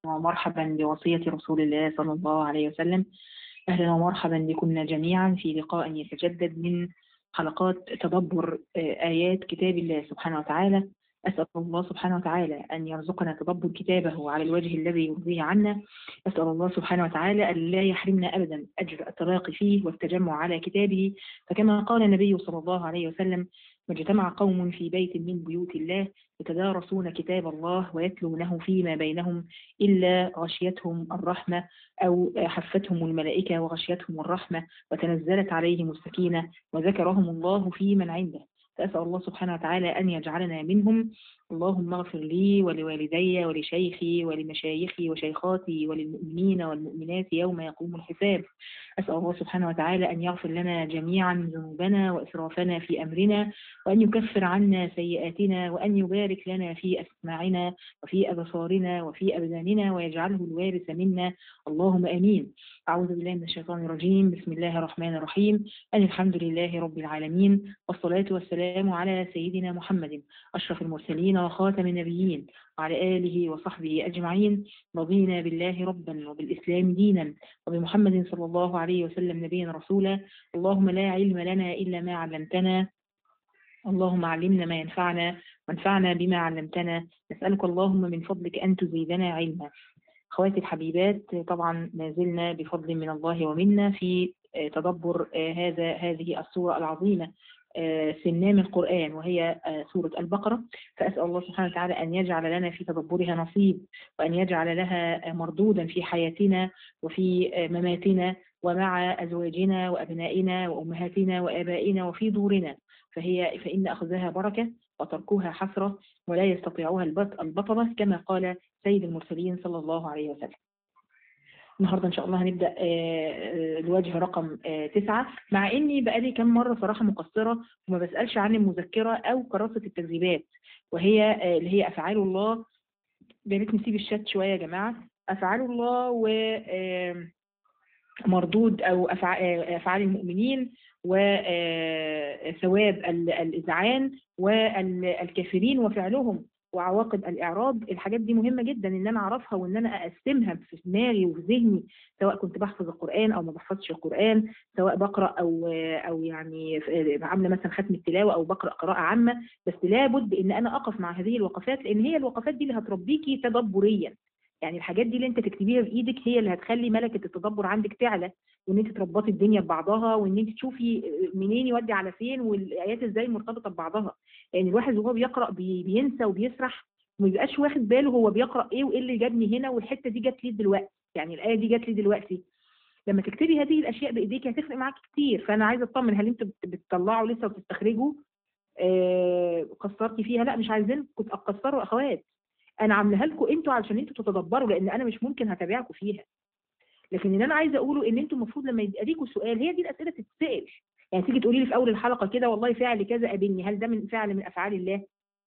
ومرحبا بوصية رسول الله صلى الله عليه وسلم أهلا ومرحبا بكم جميعا في لقاء يتجدد من حلقات تدبر آيات كتاب الله سبحانه وتعالى أسأل الله سبحانه وتعالى أن يرزقنا تدبر كتابه على الوجه الذي يرضيه عنا أسأل الله سبحانه وتعالى أن لا يحرمنا أبدا أجر التراقي فيه والتجمع على كتابه فكما قال النبي صلى الله عليه وسلم ما اجتمع قوم في بيت من بيوت الله يتدارسون كتاب الله ويتلونه فيما بينهم إلا غشيتهم الرحمة أو حفتهم الملائكة وغشيتهم الرحمة وتنزلت عليهم السكينة وذكرهم الله في من عنده فأسأل الله سبحانه وتعالى أن يجعلنا منهم اللهم اغفر لي ولوالدي ولشيخي ولمشايخي وشيخاتي وللمؤمنين والمؤمنات يوم يقوم الحساب أسأل الله سبحانه وتعالى أن يغفر لنا جميعا ذنوبنا وإسرافنا في أمرنا وأن يكفر عنا سيئاتنا وأن يبارك لنا في أسماعنا وفي أبصارنا وفي أبداننا ويجعله الوارث منا اللهم آمين أعوذ بالله من الشيطان الرجيم بسم الله الرحمن الرحيم أن الحمد لله رب العالمين والصلاة والسلام على سيدنا محمد أشرف المرسلين وخاتم النبيين وعلى آله وصحبه أجمعين رضينا بالله ربا وبالإسلام دينا وبمحمد صلى الله عليه وسلم نبيا رسولا اللهم لا علم لنا إلا ما علمتنا اللهم علمنا ما ينفعنا وانفعنا بما علمتنا نسألك اللهم من فضلك أن تزيدنا علما أخواتي الحبيبات طبعا ما زلنا بفضل من الله ومنا في تدبر هذا هذه السورة العظيمة سنام القرآن وهي سورة البقرة فأسأل الله سبحانه وتعالى أن يجعل لنا في تدبرها نصيب وأن يجعل لها مردودا في حياتنا وفي مماتنا ومع أزواجنا وأبنائنا وأمهاتنا وآبائنا وفي دورنا فهي فإن أخذها بركة وتركها حسرة ولا يستطيعها البطلة كما قال سيد المرسلين صلى الله عليه وسلم النهاردة إن شاء الله هنبدأ الوجه رقم تسعة مع إني بقالي كم مرة صراحة مقصرة وما بسألش عن المذكرة أو كراسة التدريبات وهي اللي هي أفعال الله بنت نسيب الشات شوية يا جماعة أفعال الله و مردود أو أفعال المؤمنين وثواب الإذعان والكافرين وفعلهم وعواقب الإعراض الحاجات دي مهمة جدا إن أنا أعرفها وإن أنا أقسمها في دماغي وفي ذهني سواء كنت بحفظ القرآن أو ما بحفظش القرآن سواء بقرأ أو أو يعني عاملة مثلا ختم التلاوة أو بقرأ قراءة عامة بس لابد إن أنا أقف مع هذه الوقفات لأن هي الوقفات دي اللي هتربيكي تدبريا يعني الحاجات دي اللي انت تكتبيها بايدك هي اللي هتخلي ملكه التدبر عندك تعلى وان انت تربطي الدنيا ببعضها وان انت تشوفي منين يودي على فين والايات ازاي مرتبطه ببعضها لان يعني الواحد وهو بيقرا بي بينسى وبيسرح وما بيبقاش واخد باله هو بيقرا ايه وايه اللي جابني هنا والحته دي جت لي دلوقتي يعني الايه دي جت لي دلوقتي لما تكتبي هذه الاشياء بايديك هتفرق معاكي كتير فانا عايزه اطمن هل انتوا بتطلعوا لسه وبتستخرجوا آه قصرتي فيها لا مش عايزينكم تقصروا اخوات انا عاملاها لكم انتوا علشان انتوا تتدبروا لان انا مش ممكن هتابعكم فيها لكن اللي انا عايزه اقوله ان انتوا المفروض لما يبقى ليكوا سؤال هي دي الاسئله تتسال يعني تيجي تقولي لي في اول الحلقه كده والله فعل كذا قابلني هل ده من فعل من افعال الله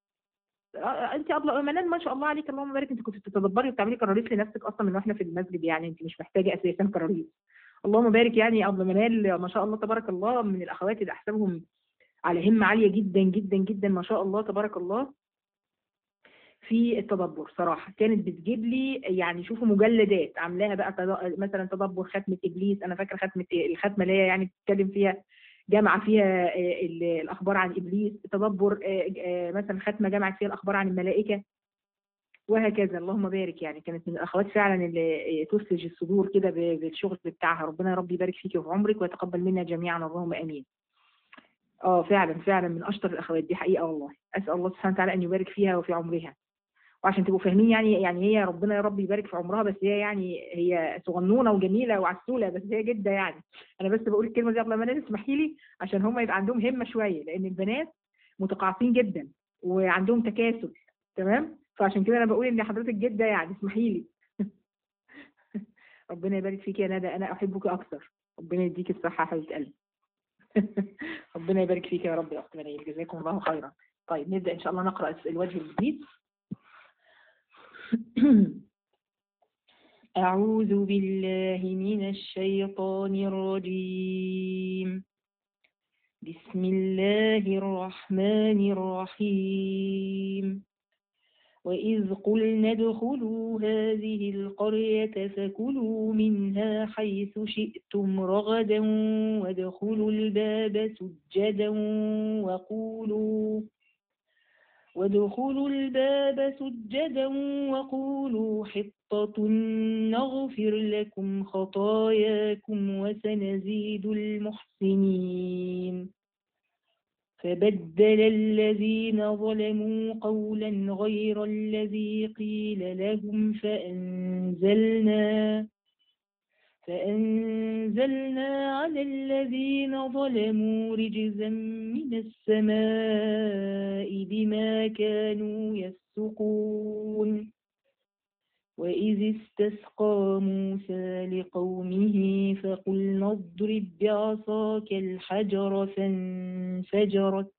انت ابله منال ما شاء الله عليك اللهم بارك انت كنت بتتدبري وبتعملي كراريس لنفسك اصلا من واحنا في المسجد يعني انت مش محتاجه اساسا كراريس اللهم بارك يعني يا ابله منال ما شاء الله تبارك الله من الاخوات اللي احسبهم على همه عاليه جدا جدا جدا ما شاء الله تبارك الله في التدبر صراحه كانت بتجيب لي يعني شوفوا مجلدات عاملاها بقى مثلا تدبر ختمه ابليس انا فاكره ختمه الختمه اللي هي يعني بتتكلم فيها جامعه فيها الاخبار عن ابليس تدبر مثلا ختمه جامعه فيها الاخبار عن الملائكه وهكذا اللهم بارك يعني كانت من الاخوات فعلا اللي تثلج الصدور كده بالشغل بتاعها ربنا يا رب يبارك فيكي وفي عمرك ويتقبل منا جميعا اللهم امين اه فعلا فعلا من اشطر الاخوات دي حقيقه والله اسال الله سبحانه وتعالى ان يبارك فيها وفي عمرها وعشان تبقوا فاهمين يعني يعني هي ربنا يا رب يبارك في عمرها بس هي يعني هي صغنونه وجميله وعسوله بس هي جده يعني انا بس بقول الكلمه دي قبل ما انا تسمحي لي عشان هم يبقى عندهم همه شويه لان البنات متقاعسين جدا وعندهم تكاسل تمام فعشان كده انا بقول ان حضرتك جده يعني اسمحي لي ربنا يبارك فيك يا ندى انا احبك اكثر ربنا يديك الصحه يا حبيبه قلبي ربنا يبارك فيك يا رب يا اخت منال جزاكم الله خيرا طيب نبدا ان شاء الله نقرا الوجه الجديد أعوذ بالله من الشيطان الرجيم بسم الله الرحمن الرحيم وإذ قلنا ادخلوا هذه القرية فكلوا منها حيث شئتم رغدا وادخلوا الباب سجدا وقولوا وادخلوا الباب سجدا وقولوا حطة نغفر لكم خطاياكم وسنزيد المحسنين فبدل الذين ظلموا قولا غير الذي قيل لهم فأنزلنا فأنزلنا على الذين ظلموا رجزا من السماء بما كانوا يفسقون وإذ استسقى موسى لقومه فقلنا اضرب بعصاك الحجر فانفجرت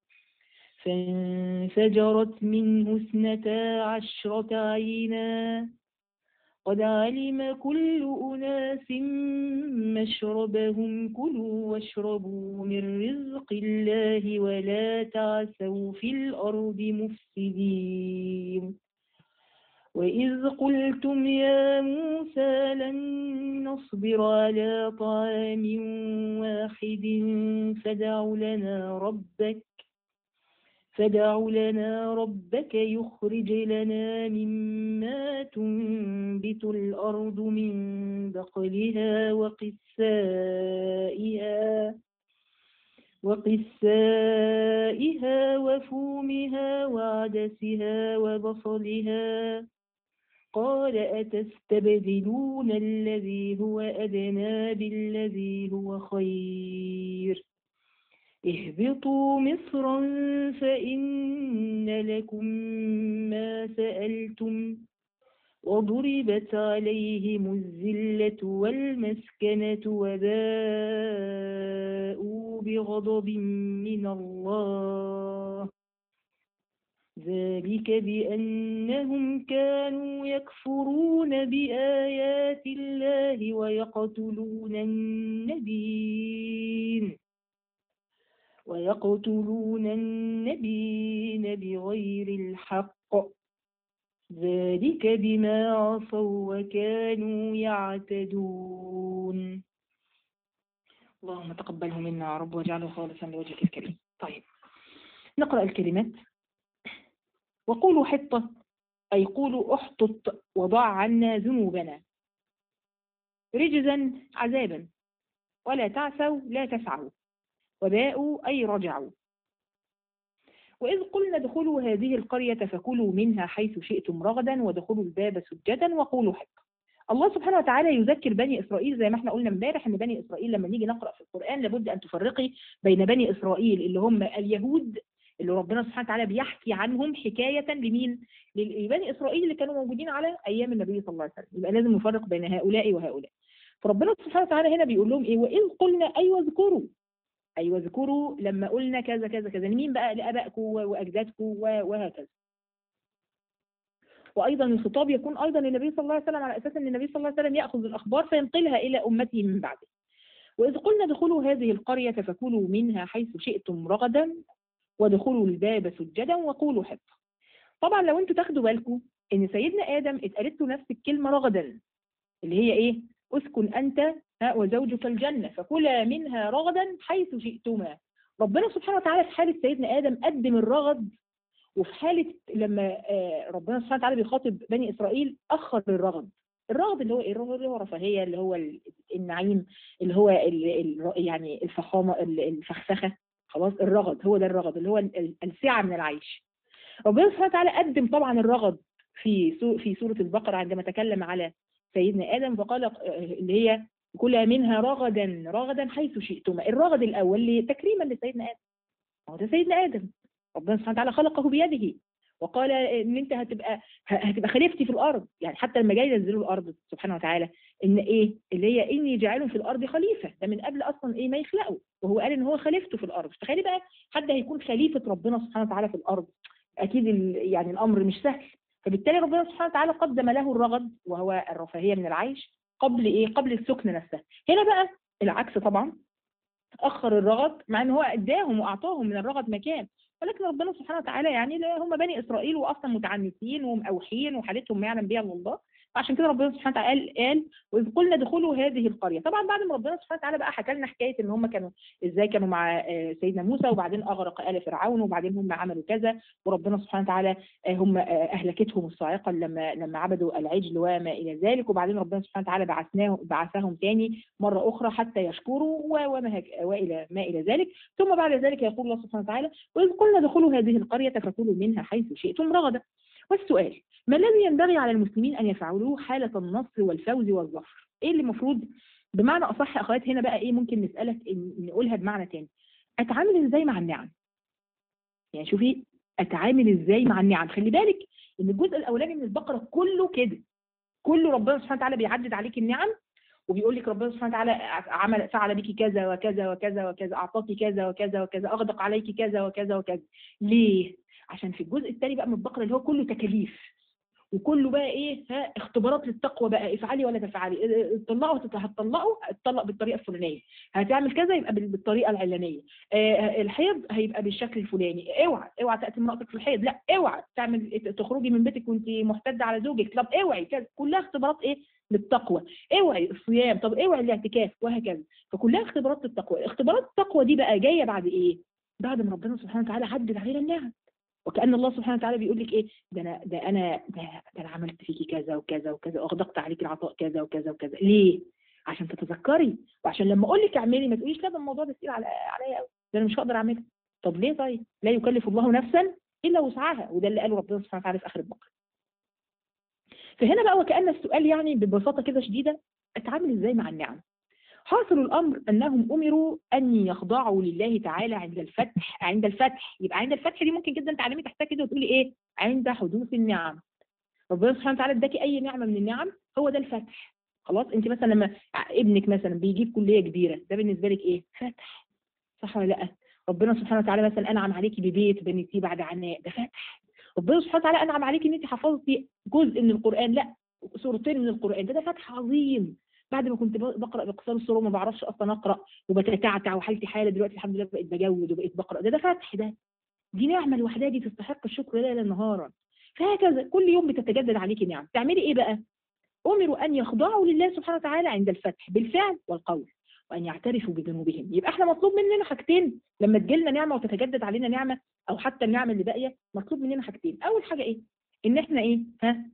فانفجرت منه اثنتا عشرة عينا قد علم كل أناس مشربهم كلوا واشربوا من رزق الله ولا تعثوا في الأرض مفسدين وإذ قلتم يا موسى لن نصبر على طعام واحد فدع لنا ربك فدع لنا ربك يخرج لنا مما تنبت الأرض من بقلها وقثائها وقثائها وفومها وعدسها وبصلها قال أتستبدلون الذي هو أدنى بالذي هو خير اهبطوا مصرا فإن لكم ما سألتم وضربت عليهم الذلة والمسكنة وباءوا بغضب من الله ذلك بأنهم كانوا يكفرون بآيات الله ويقتلون النبيين ويقتلون النبيين بغير الحق ذلك بما عصوا وكانوا يعتدون اللهم تقبله منا يا رب واجعله خالصا لوجهك الكريم طيب نقرأ الكلمات وقولوا حطة أي قولوا احطط وضع عنا ذنوبنا رجزا عذابا ولا تعثوا لا تسعوا وباءوا أي رجعوا وإذ قلنا ادخلوا هذه القرية فكلوا منها حيث شئتم رغدا ودخلوا الباب سجدا وقولوا حقا الله سبحانه وتعالى يذكر بني إسرائيل زي ما احنا قلنا امبارح ان بني إسرائيل لما نيجي نقرأ في القرآن لابد أن تفرقي بين بني إسرائيل اللي هم اليهود اللي ربنا سبحانه وتعالى بيحكي عنهم حكاية لمين؟ لبني إسرائيل اللي كانوا موجودين على أيام النبي صلى الله عليه وسلم يبقى لازم نفرق بين هؤلاء وهؤلاء فربنا سبحانه وتعالى هنا بيقول لهم إيه وإذ قلنا أيوة اذكروا أيوة اذكروا لما قلنا كذا كذا كذا لمين بقى لآبائكم وأجدادكم وهكذا وأيضا الخطاب يكون أيضا للنبي صلى الله عليه وسلم على أساس أن النبي صلى الله عليه وسلم يأخذ الأخبار فينقلها إلى أمته من بعده وإذ قلنا ادخلوا هذه القرية فكلوا منها حيث شئتم رغدا وادخلوا الباب سجدا وقولوا حطة طبعا لو انتوا تاخدوا بالكم ان سيدنا ادم اتقالت له نفس الكلمه رغدا اللي هي ايه اسكن انت وزوجك الجنه فكلا منها رغدا حيث شئتما ربنا سبحانه وتعالى في حاله سيدنا ادم قدم الرغد وفي حاله لما ربنا سبحانه وتعالى بيخاطب بني اسرائيل اخر الرغد الرغد اللي هو ايه الرغد اللي هو رفاهيه اللي هو النعيم اللي هو يعني الفخامه الفخفخه خلاص الرغد هو ده الرغد اللي هو السعة من العيش ربنا سبحانه وتعالى قدم طبعا الرغد في في سورة البقرة عندما تكلم على سيدنا آدم فقال اللي هي كل منها رغدا رغدا حيث شئتما الرغد الأول اللي تكريما لسيدنا آدم هو ده سيدنا آدم ربنا سبحانه وتعالى خلقه بيده وقال ان انت هتبقى هتبقى خليفتي في الارض يعني حتى لما جاي ينزلوا الارض سبحانه وتعالى ان ايه اللي هي اني جاعل في الارض خليفه ده من قبل اصلا ايه ما يخلقوا وهو قال ان هو خليفته في الارض تخيلي بقى حد هيكون خليفه ربنا سبحانه وتعالى في الارض اكيد يعني الامر مش سهل فبالتالي ربنا سبحانه وتعالى قدم له الرغد وهو الرفاهيه من العيش قبل ايه قبل السكن نفسها هنا بقى العكس طبعا اخر الرغد مع ان هو اداهم واعطاهم من الرغد مكان ولكن ربنا سبحانه وتعالى يعني لا هم بني اسرائيل واصلا متعنتين ومأوحين وحالتهم ما يعلم بها الا الله فعشان كده ربنا سبحانه وتعالى قال قال واذ قلنا ادخلوا هذه القريه طبعا بعد ما ربنا سبحانه وتعالى بقى حكى لنا حكايه ان هم كانوا ازاي كانوا مع آه، سيدنا موسى وبعدين اغرق ال فرعون وبعدين هم عملوا كذا وربنا سبحانه وتعالى آه، هم آه، اهلكتهم الصاعقه لما لما عبدوا العجل وما الى ذلك وبعدين ربنا سبحانه وتعالى بعثناه بعثهم تاني مره اخرى حتى يشكروا و- وما هك- والى ما الى ذلك ثم بعد ذلك يقول الله سبحانه وتعالى واذ قلنا ادخلوا هذه القريه فكلوا منها حيث شئتم رغدا والسؤال ما الذي ينبغي على المسلمين ان يفعلوه حاله النصر والفوز والظفر ايه اللي المفروض بمعنى اصح يا اخوات هنا بقى ايه ممكن نسالك إن- نقولها بمعنى تاني اتعامل ازاي مع النعم يعني شوفي اتعامل ازاي مع النعم خلي بالك ان الجزء الاولاني من البقره كله كده كله ربنا سبحانه وتعالى بيعدد عليك النعم وبيقول لك ربنا سبحانه وتعالى عمل فعل بك كذا وكذا وكذا وكذا اعطاك كذا وكذا وكذا اغدق عليك كذا وكذا وكذا ليه عشان في الجزء الثاني بقى من البقره اللي هو كله تكاليف وكله بقى ايه ها اختبارات للتقوى بقى افعلي ولا تفعلي اه، اتطلقوا هتط- هتطلقوا اتطلق بالطريقه الفلانيه هتعمل كذا يبقى بال- بالطريقه العلانيه اه، الحيض هيبقى بالشكل الفلاني اوعى اوعى تاتي امراتك في الحيض لا اوعى تعمل تخرجي من بيتك وانت محتده على زوجك طب اوعي كذا كلها اختبارات ايه للتقوى اوعي الصيام طب اوعي الاعتكاف وهكذا فكلها اختبارات للتقوى اختبارات التقوى دي بقى جايه بعد ايه بعد ما ربنا سبحانه وتعالى عدد علينا النعم وكأن الله سبحانه وتعالى بيقول لك ايه ده انا ده انا ده, ده انا عملت فيكي كذا وكذا وكذا واغدقت عليك العطاء كذا وكذا وكذا ليه؟ عشان تتذكري وعشان لما اقول لك اعملي ما تقوليش لا ده الموضوع ده تقيل على عليا قوي ده انا مش هقدر اعمله طب ليه طيب؟ لا يكلف الله نفسا الا وسعها وده اللي قاله ربنا سبحانه وتعالى في اخر البقره. فهنا بقى وكأن السؤال يعني ببساطه كده شديده اتعامل ازاي مع النعم؟ حاصل الامر انهم امروا ان يخضعوا لله تعالى عند الفتح عند الفتح يبقى عند الفتح دي ممكن جدا تعلمي تحتها كده وتقولي ايه عند حدوث النعم ربنا سبحانه وتعالى اداكي اي نعمه من النعم هو ده الفتح خلاص انت مثلا لما ابنك مثلا بيجيب كليه كبيره ده بالنسبه لك ايه فتح صح ولا لا ربنا سبحانه وتعالى مثلا انعم عليكي ببيت بنيتيه بعد عناء ده فتح ربنا سبحانه وتعالى انعم عليكي ان انت حفظتي جزء من القران لا سورتين من القران ده ده فتح عظيم بعد ما كنت بقرا باقصار الصوره وما بعرفش اصلا اقرا وبتتعتع وحالتي حاله دلوقتي الحمد لله بقيت بجود وبقيت بقرا ده ده فتح ده دي نعمه لوحدها دي تستحق الشكر ليلا نهارا فهكذا كل يوم بتتجدد عليكي نعم تعملي ايه بقى امروا ان يخضعوا لله سبحانه وتعالى عند الفتح بالفعل والقول وان يعترفوا بذنوبهم يبقى احنا مطلوب مننا حاجتين لما تجيلنا نعمه وتتجدد علينا نعمه او حتى النعمه اللي باقيه مطلوب مننا حاجتين اول حاجه ايه ان احنا ايه ها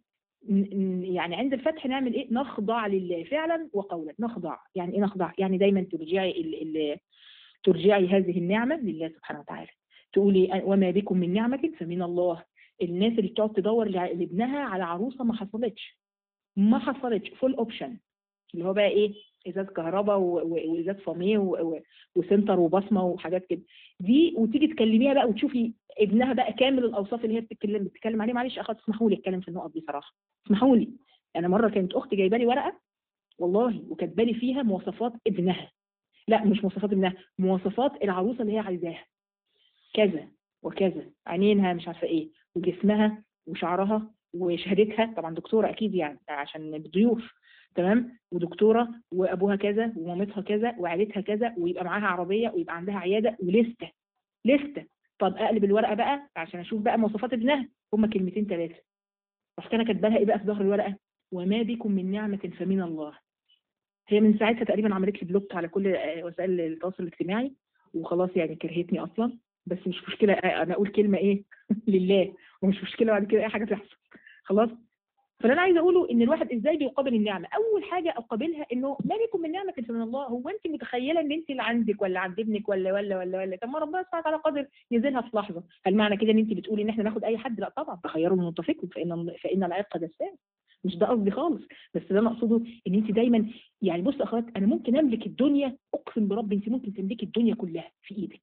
يعني عند الفتح نعمل ايه نخضع لله فعلا وقولا نخضع يعني ايه نخضع يعني دايما ترجعي ال ال ترجعي هذه النعمه لله سبحانه وتعالى تقولي وما بكم من نعمه فمن الله الناس اللي بتقعد تدور لابنها على عروسه ما حصلتش ما حصلتش فول اوبشن اللي هو بقى ايه ازاز كهرباء وازاز فاميه وسنتر وبصمه وحاجات كده دي وتيجي تكلميها بقى وتشوفي ابنها بقى كامل الاوصاف اللي هي بتتكلم بتتكلم عليه معلش اخوات اسمحوا لي اتكلم في النقط دي صراحه اسمحوا لي انا مره كانت اختي جايبه لي ورقه والله وكاتبه لي فيها مواصفات ابنها لا مش مواصفات ابنها مواصفات العروسه اللي هي عايزاها كذا وكذا عينينها مش عارفه ايه وجسمها وشعرها وشهادتها طبعا دكتوره اكيد يعني عشان الضيوف تمام ودكتوره وابوها كذا ومامتها كذا وعيلتها كذا ويبقى معاها عربيه ويبقى عندها عياده ولسته لسته طب اقلب الورقه بقى عشان اشوف بقى مواصفات ابنها هما كلمتين ثلاثه رحت انا كاتبه لها ايه بقى في ظهر الورقه وما بكم من نعمه فمن الله هي من ساعتها تقريبا عملت لي بلوك على كل وسائل التواصل الاجتماعي وخلاص يعني كرهتني اصلا بس مش مشكله انا اقول كلمه ايه لله ومش مشكله بعد كده اي حاجه تحصل خلاص فاللي انا عايزه اقوله ان الواحد ازاي بيقابل النعمه اول حاجه اقابلها انه ما بكم من نعمه فمن الله هو انت متخيله ان انت اللي عندك ولا عند ابنك ولا ولا ولا ولا طب ما ربنا سبحانه وتعالى قادر ينزلها في لحظه هل معنى كده ان انت بتقولي ان احنا ناخد اي حد لا طبعا تخيروا من متفقكم فان فان العرق دسام مش ده قصدي خالص بس اللي انا اقصده ان انت دايما يعني بص اخوات انا ممكن املك الدنيا اقسم بربي انت ممكن تملكي الدنيا كلها في ايدك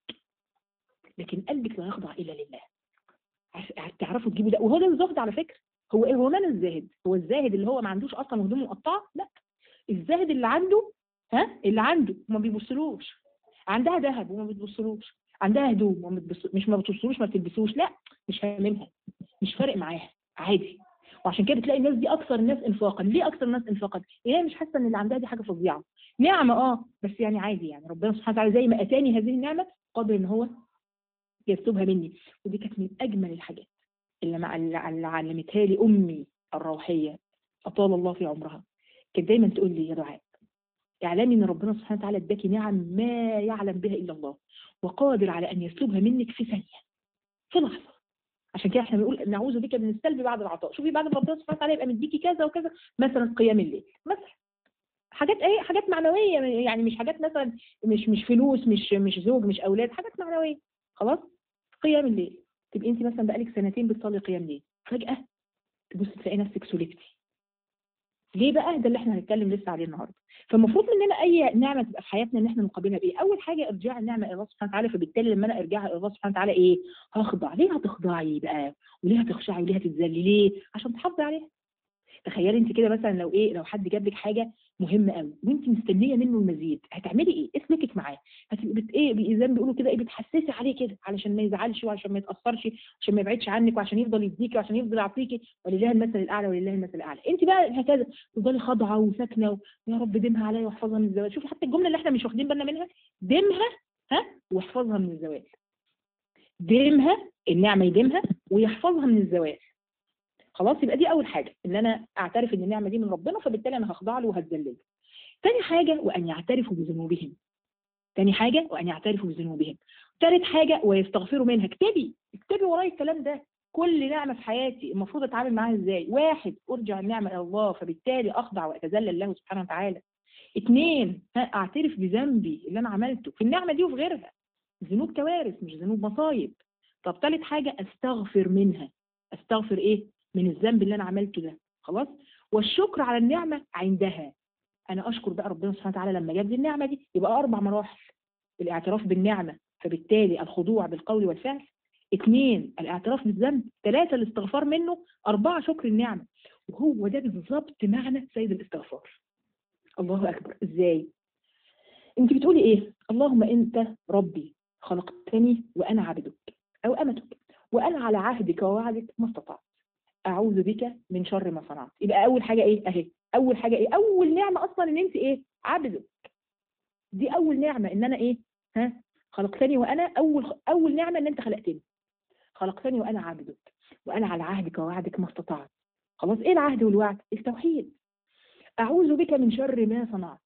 لكن قلبك لا يخضع الا لله تعرفوا تجيبوا ده وهو ده الزهد على فكره هو ايه هو من الزاهد هو الزاهد اللي هو ما عندوش اصلا هدوم مقطعه لا الزاهد اللي عنده ها اللي عنده وما بيبصلوش عندها ذهب وما بتبصلوش عندها هدوم وما بتبص مش ما بتبصلوش ما بتلبسوش لا مش هاممها مش فارق معاها عادي وعشان كده بتلاقي الناس دي اكثر الناس انفاقا ليه اكثر الناس انفاقا هي مش حاسه ان اللي عندها دي حاجه فظيعه نعمه اه بس يعني عادي يعني ربنا سبحانه وتعالى زي ما اتاني هذه النعمه قادر ان هو يسلبها مني ودي كانت من اجمل الحاجات اللي مع اللي علمتها لي امي الروحيه اطال الله في عمرها كانت دايما تقول لي يا دعاء اعلامي ان ربنا سبحانه وتعالى اداكي نعم ما يعلم بها الا الله وقادر على ان يسلبها منك في ثانيه في لحظه عشان كده احنا بنقول نعوذ بك من السلب بعد العطاء شوفي بعد ما ربنا سبحانه وتعالى يبقى مديكي كذا وكذا مثلا قيام الليل مثلا حاجات ايه حاجات معنويه يعني مش حاجات مثلا مش مش فلوس مش مش زوج مش اولاد حاجات معنويه خلاص قيام الليل تبقي انت مثلا بقالك سنتين بتصلي قيام ليل فجاه تبص تلاقي نفسك سلكتي ليه بقى ده اللي احنا هنتكلم لسه عليه النهارده فالمفروض مننا اي نعمه تبقى في حياتنا ان احنا نقابلها بايه اول حاجه ارجاع النعمه الى الله سبحانه وتعالى فبالتالي لما انا ارجعها الى الله سبحانه وتعالى ايه هخضع ليه هتخضعي بقى وليه هتخشعي وليه هتتذلي ليه عشان تحافظي عليها تخيلي انت كده مثلا لو ايه لو حد جاب لك حاجه مهمه قوي وانت مستنيه منه المزيد هتعملي ايه اسلكك معاه هتبقي بت ايه زي ما بيقولوا كده ايه بتحسسي عليه كده علشان ما يزعلش وعشان ما يتاثرش عشان ما يبعدش عنك وعشان يفضل يديكي وعشان يفضل يعطيكي ولله المثل الاعلى ولله المثل الاعلى انت بقى هكذا تفضلي خاضعه وساكنه يا رب دمها عليا واحفظها من الزوال شوفي حتى الجمله اللي احنا مش واخدين بالنا منها دمها ها واحفظها من الزوال دمها النعمه يدمها ويحفظها من الزوال خلاص يبقى دي اول حاجه ان انا اعترف ان النعمه دي من ربنا فبالتالي انا هخضع له وهتذلله تاني حاجه وان يعترفوا بذنوبهم تاني حاجه وان يعترفوا بذنوبهم تالت حاجه ويستغفروا منها اكتبي اكتبي ورايا الكلام ده كل نعمه في حياتي المفروض اتعامل معاها ازاي واحد ارجع النعمه الى الله فبالتالي اخضع واتذلل له سبحانه وتعالى اثنين اعترف بذنبي اللي انا عملته في النعمه دي وفي غيرها ذنوب كوارث مش ذنوب مصايب طب ثالث حاجه استغفر منها استغفر ايه من الذنب اللي انا عملته ده خلاص والشكر على النعمه عندها انا اشكر بقى ربنا سبحانه وتعالى لما جاب لي النعمه دي يبقى اربع مراحل الاعتراف بالنعمه فبالتالي الخضوع بالقول والفعل اثنين الاعتراف بالذنب ثلاثه الاستغفار منه اربعه شكر النعمه وهو ده بالظبط معنى سيد الاستغفار الله اكبر ازاي انت بتقولي ايه اللهم انت ربي خلقتني وانا عبدك او امتك وانا على عهدك ووعدك ما استطعت اعوذ بك من شر ما صنعت يبقى اول حاجه ايه اهي اول حاجه ايه اول نعمه اصلا ان انت ايه عبدك دي اول نعمه ان انا ايه ها خلقتني وانا اول اول نعمه ان انت خلقتني خلقتني وانا عبدك وانا على عهدك ووعدك ما استطعت خلاص ايه العهد والوعد التوحيد اعوذ بك من شر ما صنعت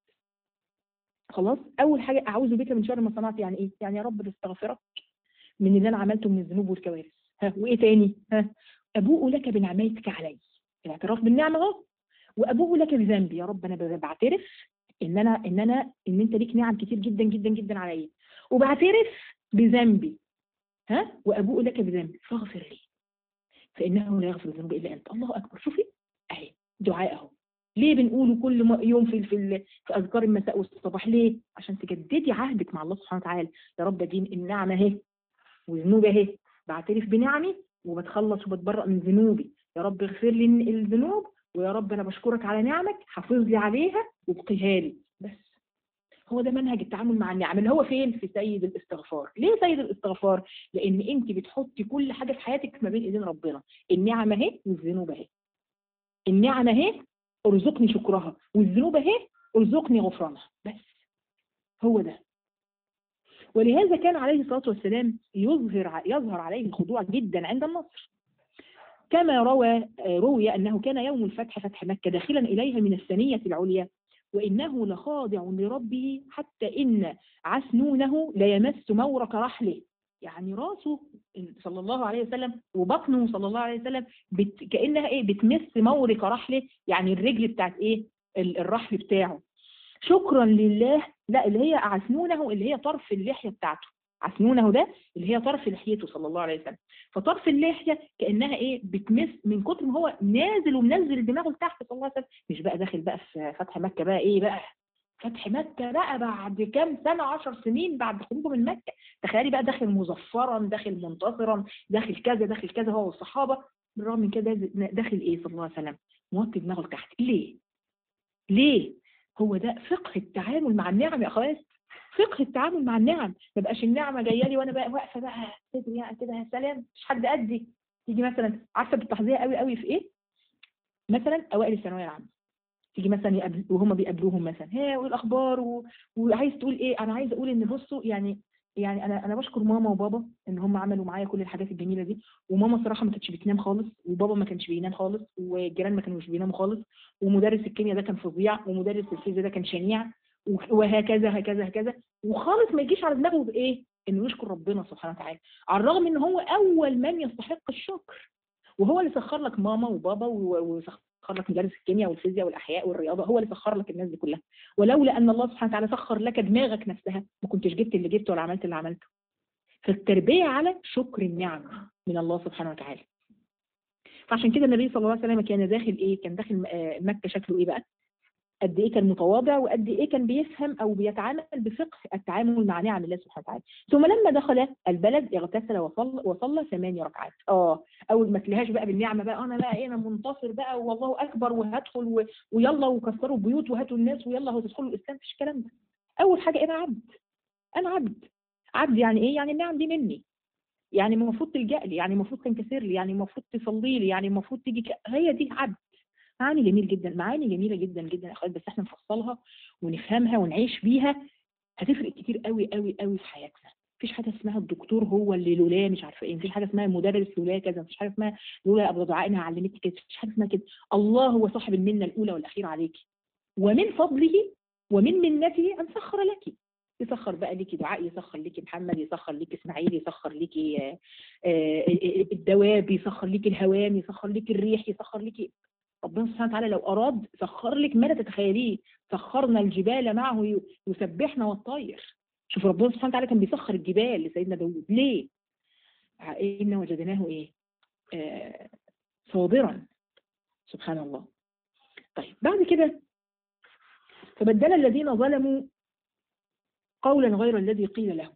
خلاص اول حاجه اعوذ بك من شر ما صنعت يعني ايه يعني يا رب بستغفرك من اللي انا عملته من الذنوب والكوارث ها وايه تاني ها ابوء لك بنعمتك علي الاعتراف بالنعمه اهو وابوء لك بذنبي يا رب انا بعترف ان انا ان انا ان انت ليك نعم كتير جدا جدا جدا عليا وبعترف بذنبي ها وابوء لك بذنبي فاغفر لي فانه لا يغفر الذنوب الا انت الله اكبر شوفي اهي دعاء اهو ليه بنقوله كل يوم في في في اذكار المساء والصباح ليه عشان تجددي عهدك مع الله سبحانه وتعالى يا رب دي النعمه اهي وذنوب اهي بعترف بنعمي وبتخلص وبتبرأ من ذنوبي يا رب اغفر لي الذنوب ويا رب انا بشكرك على نعمك حافظ لي عليها وابقيها لي بس هو ده منهج التعامل مع النعم اللي هو فين في سيد الاستغفار ليه سيد الاستغفار لان انت بتحطي كل حاجه في حياتك ما بين ايدين ربنا النعمه اهي والذنوب اهي النعمه اهي ارزقني شكرها والذنوب اهي ارزقني غفرانها بس هو ده ولهذا كان عليه الصلاة والسلام يظهر يظهر عليه الخضوع جدا عند النصر كما روى روي أنه كان يوم الفتح فتح مكة داخلا إليها من الثنية العليا وإنه لخاضع لربه حتى إن عسنونه ليمس مورق رحله يعني راسه صلى الله عليه وسلم وبطنه صلى الله عليه وسلم بت كأنها إيه بتمس مورق رحله يعني الرجل بتاعت إيه الرحل بتاعه شكرا لله لا اللي هي عسنونه اللي هي طرف اللحية بتاعته عسنونه ده اللي هي طرف لحيته صلى الله عليه وسلم فطرف اللحية كأنها ايه بتمس من كتر ما هو نازل ومنزل دماغه لتحت صلى الله عليه وسلم مش بقى داخل بقى في فتح مكة بقى ايه بقى فتح مكة بقى بعد كام سنة عشر سنين بعد خروجه من مكة تخيلي بقى داخل مظفرا داخل منتصرا داخل كذا داخل كذا هو والصحابة بالرغم من كده داخل ايه صلى الله عليه وسلم موطي دماغه لتحت ليه؟ ليه؟ هو ده فقه التعامل مع النعم يا اخوات فقه التعامل مع النعم ما بقاش النعمه جايه لي وانا بقى واقفه بقى صدري يعني كده يا سلام مش حد قدي تيجي مثلا عارفه بالتحذير قوي قوي في ايه مثلا اوائل الثانويه العامه تيجي مثلا يقابل وهم بيقابلوهم مثلا ها وايه الاخبار و... وعايز تقول ايه انا عايز اقول ان بصوا يعني يعني انا انا بشكر ماما وبابا ان هم عملوا معايا كل الحاجات الجميله دي وماما صراحه ما كانتش بتنام خالص وبابا ما كانش بينام خالص والجيران ما كانوش بيناموا خالص ومدرس الكيمياء ده كان فظيع ومدرس الفيزياء ده كان شنيع وهكذا هكذا هكذا وخالص ما يجيش على دماغه بايه انه يشكر ربنا سبحانه وتعالى على الرغم ان هو اول من يستحق الشكر وهو اللي سخر لك ماما وبابا وسخر لك مدرس الكيمياء والفيزياء والاحياء والرياضه هو اللي سخر لك الناس دي كلها ولولا ان الله سبحانه وتعالى سخر لك دماغك نفسها ما كنتش جبت اللي جبته ولا عملت اللي عملته فالتربيه على شكر النعم من الله سبحانه وتعالى فعشان كده النبي صلى الله عليه وسلم كان داخل ايه كان داخل مكه شكله ايه بقى قد ايه كان متواضع وقد ايه كان بيفهم او بيتعامل بفقه التعامل مع نعم الله سبحانه وتعالى ثم لما دخل البلد اغتسل وصلى وصلى ثماني ركعات اه اول ما تلهاش بقى بالنعمه بقى انا بقى ايه انا منتصر بقى والله اكبر وهدخل و... ويلا وكسروا البيوت وهاتوا الناس ويلا هتدخلوا الاسلام مفيش الكلام ده اول حاجه انا عبد انا عبد عبد يعني ايه يعني النعم دي مني يعني المفروض تلجأ لي يعني المفروض تنكسر لي يعني المفروض تصلي لي يعني المفروض تيجي ك... هي دي عبد معاني جميل جدا معاني جميلة جدا جدا يا اخوات بس احنا نفصلها ونفهمها ونعيش بيها هتفرق كتير قوي قوي قوي في حياتنا مفيش حاجه اسمها الدكتور هو اللي لولا مش عارفه ايه مفيش حاجه اسمها المدرس لولا كذا مفيش حاجه اسمها لولا ابو دعاء علمتني كذا مفيش حاجه اسمها كده الله هو صاحب المنه الاولى والاخيره عليكي ومن فضله ومن منته ان سخر لك يسخر بقى ليكي دعاء يسخر ليكي محمد يسخر ليكي اسماعيل يسخر ليكي الدواب يسخر ليكي الهوام يسخر ليكي الريح يسخر ليكي ربنا سبحانه وتعالى لو أراد سخر لك ما لا تتخيليه سخرنا الجبال معه يسبحنا والطير شوف ربنا سبحانه وتعالى كان بيسخر الجبال لسيدنا داوود ليه؟ إنا وجدناه إيه؟ آه صابرا سبحان الله طيب بعد كده فبدل الذين ظلموا قولا غير الذي قيل لهم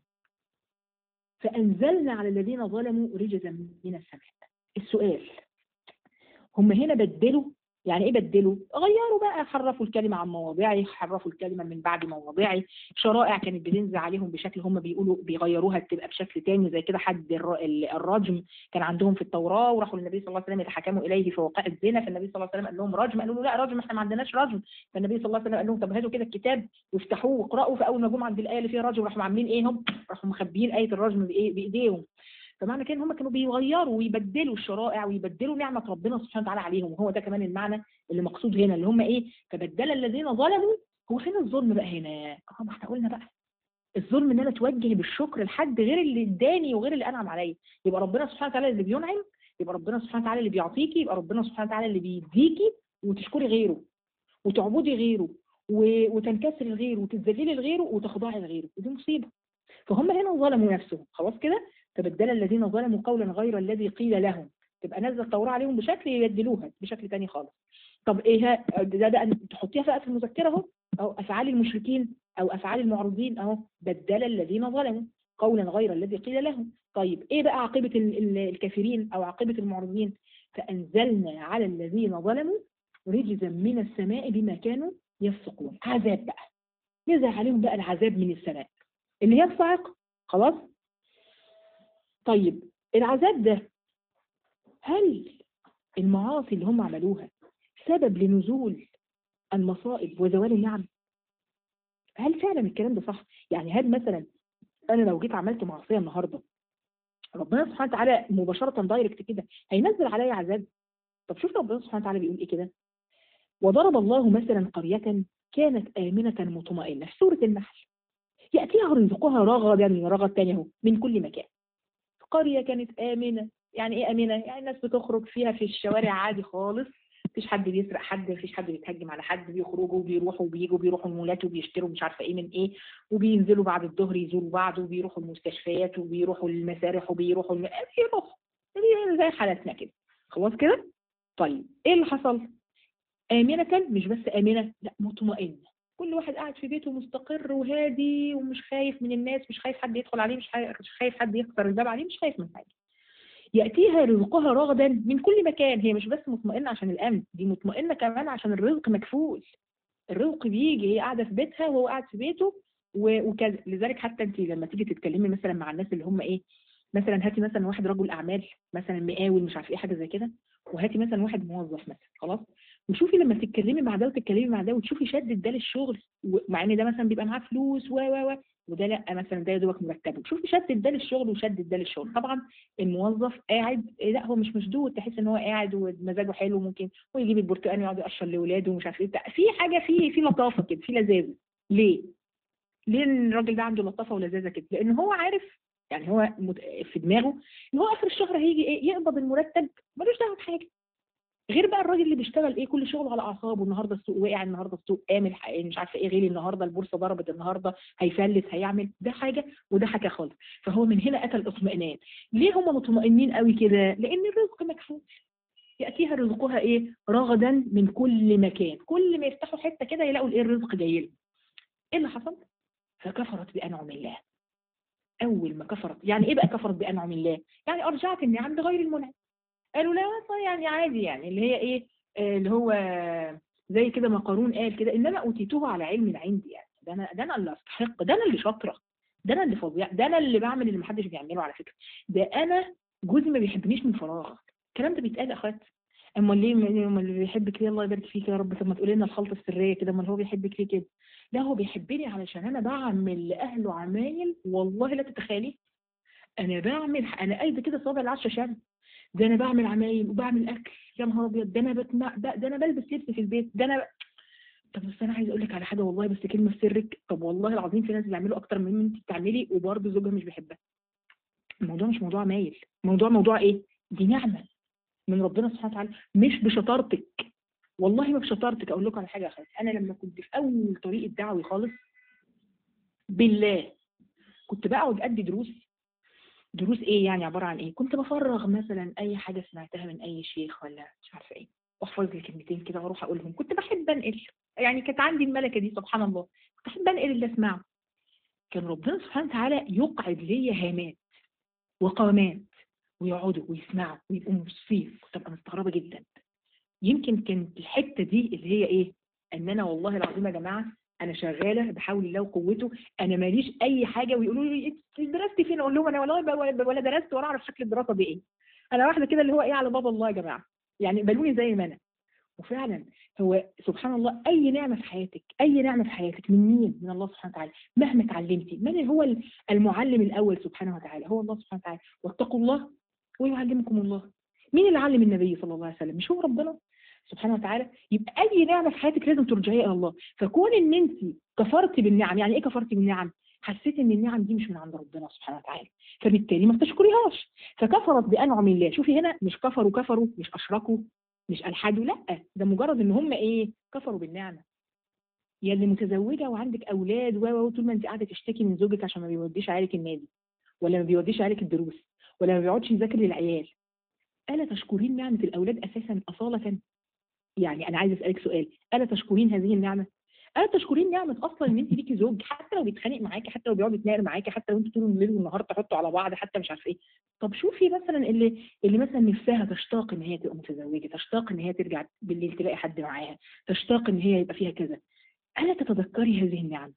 فأنزلنا على الذين ظلموا رجزا من السماء السؤال هم هنا بدلوا يعني ايه بدلوا غيروا بقى حرفوا الكلمة عن مواضعه حرفوا الكلمة من بعد مواضعه شرائع كانت بتنزل عليهم بشكل هم بيقولوا بيغيروها تبقى بشكل تاني زي كده حد الرجم كان عندهم في التوراة وراحوا للنبي صلى الله عليه وسلم يتحكموا إليه في وقاء الزنا فالنبي صلى الله عليه وسلم قال لهم رجم قالوا له لا رجم احنا ما عندناش رجم فالنبي صلى الله عليه وسلم قال لهم طب هاتوا كده الكتاب وافتحوه واقرأوا فأول ما جم عند الآية اللي فيها رجم راحوا عاملين ايه هم راحوا مخبيين آية الرجم بإيديهم فمعنى كده ان هم كانوا بيغيروا ويبدلوا الشرائع ويبدلوا نعمة ربنا سبحانه وتعالى عليهم وهو ده كمان المعنى اللي مقصود هنا اللي هم ايه فبدل الذين ظلموا هو فين الظلم بقى هنا اه ما احنا قلنا بقى الظلم ان انا اتوجه بالشكر لحد غير اللي اداني وغير اللي انعم عليا يبقى ربنا سبحانه وتعالى اللي بينعم يبقى ربنا سبحانه وتعالى اللي بيعطيكي يبقى ربنا سبحانه وتعالى اللي بيديكي وتشكري غيره وتعبدي غيره وتنكسري لغيره وتتذللي لغيره وتخضعي لغيره ودي مصيبه فهم هنا ظلموا نفسهم خلاص كده فبدل الذين ظلموا قولا غير الذي قيل لهم تبقى نزل التوراة عليهم بشكل يبدلوها بشكل تاني خالص طب ايه ده ده تحطيها بقى في المذكره اهو او افعال المشركين او افعال المعرضين اهو بدل الذين ظلموا قولا غير الذي قيل لهم طيب ايه بقى عاقبه الكافرين او عاقبه المعرضين فانزلنا على الذين ظلموا رجزا من السماء بما كانوا يفسقون عذاب بقى نزل عليهم بقى العذاب من السماء اللي هي الصاعقه خلاص طيب العذاب ده هل المعاصي اللي هم عملوها سبب لنزول المصائب وزوال النعم هل فعلا الكلام ده صح يعني هل مثلا انا لو جيت عملت معصيه النهارده ربنا سبحانه وتعالى مباشره دايركت كده هينزل عليا عذاب طب شوف ربنا سبحانه وتعالى بيقول ايه كده وضرب الله مثلا قرية كانت آمنة مطمئنة في سورة النحل يأتيها رزقها رغدا رغد تاني اهو من كل مكان قرية كانت آمنة يعني ايه آمنة يعني الناس بتخرج فيها في الشوارع عادي خالص مفيش حد بيسرق حد مفيش حد بيتهجم على حد بيخرجوا وبيروحوا وبيجوا بيروحوا المولات وبيشتروا مش عارفه ايه من ايه وبينزلوا بعد الظهر يزوروا بعض وبيروحوا المستشفيات وبيروحوا المسارح وبيروحوا الم... بيروحوا زي حالتنا كده خلاص كده طيب ايه اللي حصل آمنة مش بس آمنة لا مطمئنة كل واحد قاعد في بيته مستقر وهادي ومش خايف من الناس مش خايف حد يدخل عليه مش خايف حد يكسر الباب عليه مش خايف من حاجه يأتيها رزقها رغدا من كل مكان هي مش بس مطمئنة عشان الأمن دي مطمئنة كمان عشان الرزق مكفول الرزق بيجي هي قاعدة في بيتها وهو قاعد في بيته وكذا لذلك حتى انت لما تيجي تتكلمي مثلا مع الناس اللي هم ايه مثلا هاتي مثلا واحد رجل اعمال مثلا مقاول مش عارف ايه حاجه زي كده وهاتي مثلا واحد موظف مثلا خلاص وشوفي لما تتكلمي مع ده وتتكلمي مع ده وتشوفي شدة ده للشغل مع ان ده مثلا بيبقى معاه فلوس و و و وده لا مثلا ده يا دوبك مرتبه شوفي شدة ده للشغل وشدة ده للشغل طبعا الموظف قاعد لا هو مش مشدود تحس ان هو قاعد ومزاجه حلو ممكن ويجيب البرتقال ويقعد يقشر لاولاده ومش عارف ايه في حاجه في في لطافه كده في لذاذه ليه؟ ليه الراجل ده عنده لطافه ولذاذه كده؟ لان هو عارف يعني هو في دماغه ان هو اخر الشهر هيجي ايه يقبض المرتب ملوش دعوه بحاجه غير بقى الراجل اللي بيشتغل ايه كل شغله على اعصابه النهارده السوق وقع النهارده السوق قامل مش عارفه ايه غير النهارده البورصه ضربت النهارده هيفلس هيعمل ده حاجه وده حاجه خالص فهو من هنا اتى الاطمئنان ليه هم مطمئنين قوي كده لان الرزق مكفول ياتيها رزقها ايه رغدا من كل مكان كل ما يفتحوا حته كده يلاقوا الايه الرزق جاي لهم ايه اللي حصل فكفرت بانعم الله اول ما كفرت يعني ايه بقى كفرت بانعم الله يعني ارجعت النعم لغير المنعم قالوا لا يعني عادي يعني اللي هي ايه آه اللي هو زي كده ما قارون قال كده انما اوتيته على علم عندي يعني ده انا ده انا اللي استحق ده انا اللي شاطره ده انا اللي فظيع ده انا اللي بعمل اللي محدش بيعمله على فكره ده انا جوزي ما بيحبنيش من فراغ الكلام ده بيتقال يا اخوات امال ليه امال اللي بيحبك ليه الله يبارك فيك يا رب طب ما تقولي لنا الخلطه السريه كده امال هو بيحبك ليه كده لا هو بيحبني علشان انا بعمل لاهله عمايل والله لا تتخيلي انا بعمل انا قايده كده صابع العشا شام ده انا بعمل عمايل وبعمل اكل يا نهار ابيض ده انا بتمع ده, ده انا بلبس لبس في البيت ده انا ب... طب بس انا عايز اقول لك على حاجه والله بس كلمه في سرك طب والله العظيم في ناس بيعملوا اكتر من انت بتعملي وبرضه زوجها مش بيحبها الموضوع مش موضوع مايل الموضوع موضوع ايه دي نعمه من ربنا سبحانه وتعالى مش بشطارتك والله ما بشطارتك اقول لكم على حاجه خالص انا لما كنت في اول طريق الدعوي خالص بالله كنت بقعد ادي دروس دروس ايه يعني عباره عن ايه كنت بفرغ مثلا اي حاجه سمعتها من اي شيخ ولا مش عارفه ايه واحفظ لي كلمتين كده واروح اقولهم كنت بحب انقل يعني كانت عندي الملكه دي سبحان الله كنت بحب انقل اللي اسمعه كان ربنا سبحانه وتعالى يقعد لي هامات وقامات ويقعدوا ويسمعوا ويبقوا مبسوطين كنت ابقى مستغربه جدا يمكن كانت الحته دي اللي هي ايه ان انا والله العظيم يا جماعه انا شغاله بحول الله وقوته انا ماليش اي حاجه ويقولوا لي درستي فين اقول لهم انا والله ولا درست ولا اعرف شكل الدراسه دي ايه انا واحده كده اللي هو ايه على باب الله يا جماعه يعني قبلوني زي ما انا وفعلا هو سبحان الله اي نعمه في حياتك اي نعمه في حياتك من مين من الله سبحانه وتعالى مهما اتعلمتي من هو المعلم الاول سبحانه وتعالى هو الله سبحانه وتعالى واتقوا الله ويعلمكم الله مين اللي علم النبي صلى الله عليه وسلم مش هو ربنا سبحانه وتعالى يبقى اي نعمه في حياتك لازم ترجعيها الى الله فكون ان انت كفرتي بالنعم يعني ايه كفرتي بالنعم حسيت ان النعم دي مش من عند ربنا سبحانه وتعالى فبالتالي ما بتشكريهاش فكفرت بانعم الله شوفي هنا مش كفروا كفروا مش اشركوا مش الحدوا لا ده مجرد ان هم ايه كفروا بالنعمه يا اللي متزوجه وعندك اولاد و طول ما انت قاعده تشتكي من زوجك عشان ما بيوديش عليك النادي ولا ما بيوديش عليك الدروس ولا ما بيقعدش يذاكر للعيال الا تشكرين نعمه الاولاد اساسا اصاله يعني انا عايز اسالك سؤال الا تشكرين هذه النعمه الا تشكرين نعمه اصلا ان انت ليكي زوج حتى لو بيتخانق معاكي حتى لو بيقعد يتناقر معاكي حتى لو انتوا طول الليل والنهار تحطوا على بعض حتى مش عارفه ايه طب شوفي مثلا اللي اللي مثلا نفسها تشتاق ان هي تبقى متزوجه تشتاق ان هي ترجع بالليل تلاقي حد معاها تشتاق ان هي يبقى فيها كذا الا تتذكري هذه النعم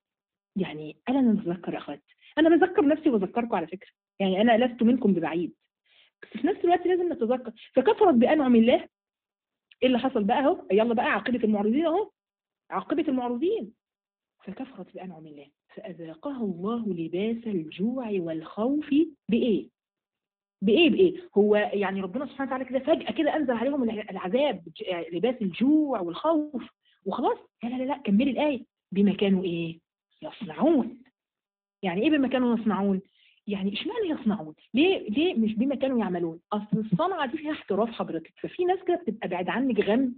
يعني الا نتذكر يا اخوات انا بذكر نفسي وبذكركم على فكره يعني انا لست منكم ببعيد بس في نفس الوقت لازم نتذكر فكفرت بانعم الله ايه اللي حصل بقى اهو يلا بقى عاقبه المعرضين اهو عاقبه المعرضين فكفرت بانعم الله فاذاقها الله لباس الجوع والخوف بايه بايه بايه هو يعني ربنا سبحانه وتعالى كده فجاه كده انزل عليهم العذاب لباس الجوع والخوف وخلاص لا لا لا كملي الايه بما كانوا ايه يصنعون يعني ايه بما كانوا يصنعون يعني اشمعنى يصنعون؟ ليه ليه مش بما كانوا يعملون؟ اصل الصنعه دي فيها احتراف حضرتك، ففي ناس كده بتبقى بعيد عنك غم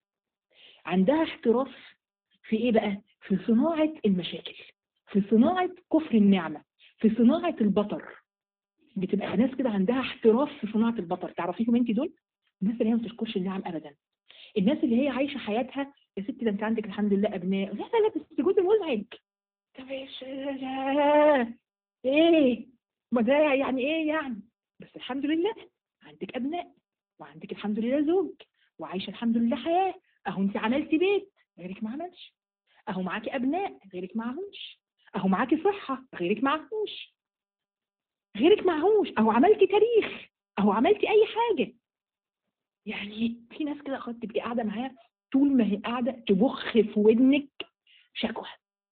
عندها احتراف في ايه بقى؟ في صناعه المشاكل، في صناعه كفر النعمه، في صناعه البطر. بتبقى ناس كده عندها احتراف في صناعه البطر، تعرفيهم انت دول؟ الناس اللي هي ما بتشكرش النعم ابدا. الناس اللي هي عايشه حياتها يا ستي ده انت عندك الحمد لله ابناء، لا لا لا بس جوزي مزعج. طب ايه ما ده يعني ايه يعني بس الحمد لله عندك ابناء وعندك الحمد لله زوج وعايشه الحمد لله حياه اهو انت عملتي بيت غيرك ما عملش اهو معاكي ابناء غيرك معهوش اهو معاكي صحه غيرك معهوش غيرك معهوش اهو عملتي تاريخ اهو عملتي اي حاجه يعني في ناس كده خد تبقي قاعده معاها طول ما هي قاعده تبخ في ودنك شكوى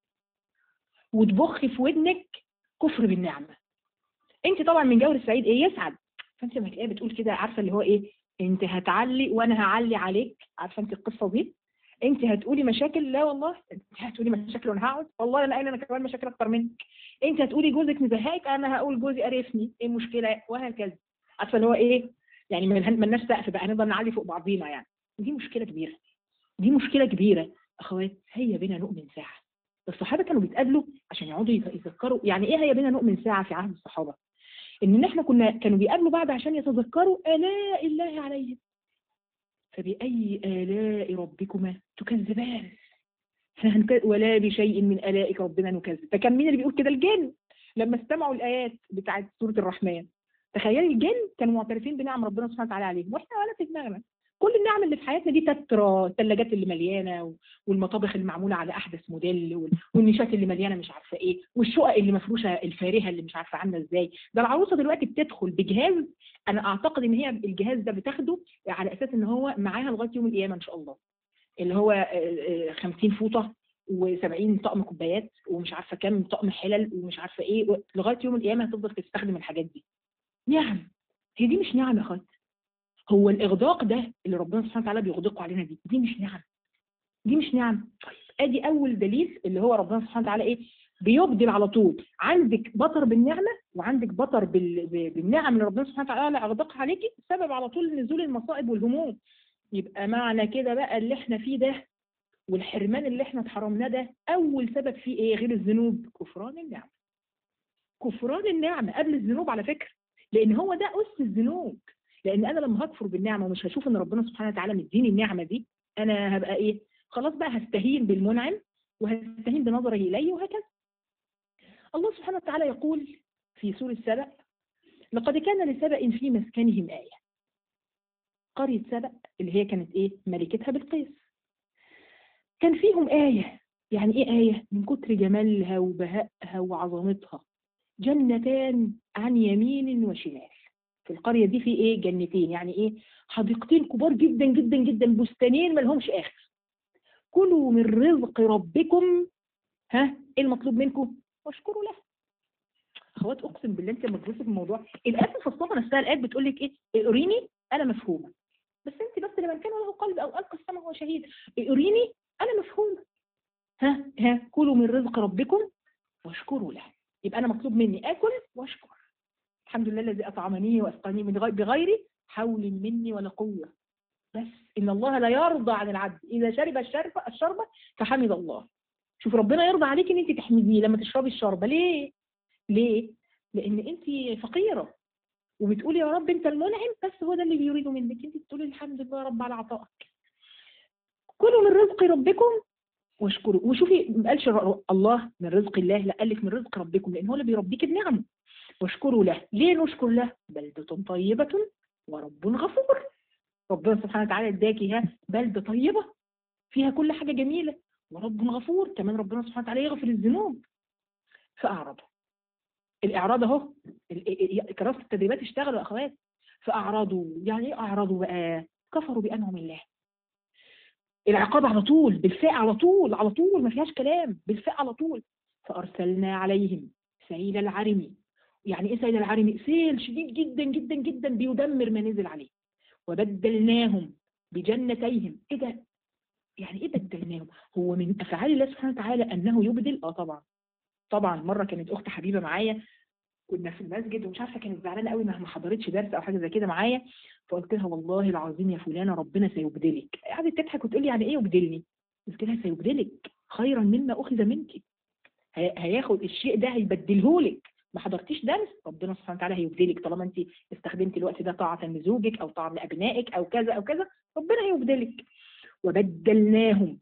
وتبخ في ودنك كفر بالنعمه انت طبعا من جور السعيد ايه يسعد فانت لما تلاقيها بتقول كده عارفه اللي هو ايه انت هتعلي وانا هعلي عليك عارفه انت القصه دي انت هتقولي مشاكل لا والله انت هتقولي مشاكل وانا هقعد والله انا قايله انا كمان مشاكل اكتر منك انت هتقولي جوزك مزهقك انا هقول جوزي قرفني ايه المشكله وهكذا عارفه اللي هو ايه يعني ما لناش سقف بقى هنفضل نعلي فوق بعضينا يعني دي مشكله كبيره دي مشكله كبيره اخوات هيا بنا نؤمن ساعه الصحابه كانوا بيتقابلوا عشان يقعدوا يتذكروا يعني ايه هيا بنا نؤمن ساعه في عهد الصحابه ان احنا كنا كانوا بيقابلوا بعض عشان يتذكروا الاء الله عليهم فبأي آلاء ربكما تكذبان ولا بشيء من آلائك ربنا نكذب فكان مين اللي بيقول كده الجن لما استمعوا الآيات بتاعت سورة الرحمن تخيلي الجن كانوا معترفين بنعم ربنا سبحانه وتعالى عليهم واحنا ولا في دماغنا كل النعم اللي في حياتنا دي تترى الثلاجات اللي مليانه والمطابخ اللي معموله على احدث موديل والنشات اللي مليانه مش عارفه ايه والشقق اللي مفروشه الفارهه اللي مش عارفه عامله ازاي ده العروسه دلوقتي بتدخل بجهاز انا اعتقد ان هي الجهاز ده بتاخده على اساس ان هو معاها لغايه يوم القيامه ان شاء الله اللي هو 50 فوطه و70 طقم كوبايات ومش عارفه كام طقم حلل ومش عارفه ايه لغايه يوم القيامه هتفضل تستخدم الحاجات دي نعم هي دي مش نعم يا اخوات هو الاغداق ده اللي ربنا سبحانه وتعالى بيغدقه علينا دي دي مش نعم دي مش نعم طيب ادي اول دليل اللي هو ربنا سبحانه وتعالى ايه بيبدل على طول عندك بطر بالنعمه وعندك بطر بال... بالنعم اللي ربنا سبحانه وتعالى اغدقها عليكي سبب على طول نزول المصائب والهموم يبقى معنى كده بقى اللي احنا فيه ده والحرمان اللي احنا اتحرمناه ده اول سبب فيه ايه غير الذنوب كفران النعمه كفران النعمه قبل الذنوب على فكره لان هو ده اس الذنوب لان انا لما هكفر بالنعمه ومش هشوف ان ربنا سبحانه وتعالى مديني النعمه دي انا هبقى ايه خلاص بقى هستهين بالمنعم وهستهين بنظره الي وهكذا الله سبحانه وتعالى يقول في سورة سبأ لقد كان لسبأ في مسكنهم آية قرية سبأ اللي هي كانت ايه ملكتها بالقيس كان فيهم آية يعني ايه آية من كتر جمالها وبهائها وعظمتها جنتان عن يمين وشمال في القرية دي في ايه جنتين يعني ايه حديقتين كبار جدا جدا جدا بستانين ما لهمش اخر كلوا من رزق ربكم ها ايه المطلوب منكم واشكروا له اخوات اقسم بالله انت لما تبصي في الموضوع الايات مفصله نفسها الايات بتقول لك ايه اقريني انا مفهومه بس انت بس لمن كان له قلب او القى السمع وهو شهيد اقريني انا مفهومه ها ها كلوا من رزق ربكم واشكروا له يبقى انا مطلوب مني اكل واشكر الحمد لله الذي اطعمني واسقاني من غير بغير حول مني ولا قوه بس ان الله لا يرضى عن العبد اذا شرب الشربه الشربه فحمد الله شوف ربنا يرضى عليك ان انت تحمديه لما تشربي الشوربه ليه ليه لان انت فقيره وبتقولي يا رب انت المنعم بس هو ده اللي بيريده منك انت بتقولي الحمد لله يا رب على عطائك كلوا من رزق ربكم واشكروا وشوفي ما قالش الله من رزق الله لا قال لك من رزق ربكم لان هو اللي بيربيك بنعمه واشكروا له ليه نشكر له بلدة طيبة ورب غفور ربنا سبحانه وتعالى اداكي ها بلدة طيبة فيها كل حاجة جميلة ورب غفور كمان ربنا سبحانه وتعالى يغفر الذنوب فأعرضوا الإعراض أهو كراسة التدريبات اشتغلوا يا أخوات فأعرضوا يعني إيه أعرضوا بقى كفروا بأنعم الله العقاب على طول بالفاء على طول على طول ما فيهاش كلام بالفاء على طول فأرسلنا عليهم سيل العرم يعني ايه سيل العرم سيل شديد جدا جدا جدا بيدمر ما نزل عليه وبدلناهم بجنتيهم ايه ده يعني ايه بدلناهم هو من افعال الله سبحانه وتعالى انه يبدل اه طبعا طبعا مره كانت اخت حبيبه معايا كنا في المسجد ومش عارفه كانت زعلانه قوي ما حضرتش درس او حاجه زي كده معايا فقلت لها والله العظيم يا فلانه ربنا سيبدلك قعدت تضحك وتقول لي يعني ايه يبدلني قلت لها سيبدلك خيرا مما اخذ منك هياخد الشيء ده هيبدله لك ما حضرتيش درس ربنا سبحانه وتعالى هيبدلك طالما انت استخدمتي الوقت ده طاعه لزوجك او طاعه لابنائك او كذا او كذا ربنا هيبدلك وبدلناهم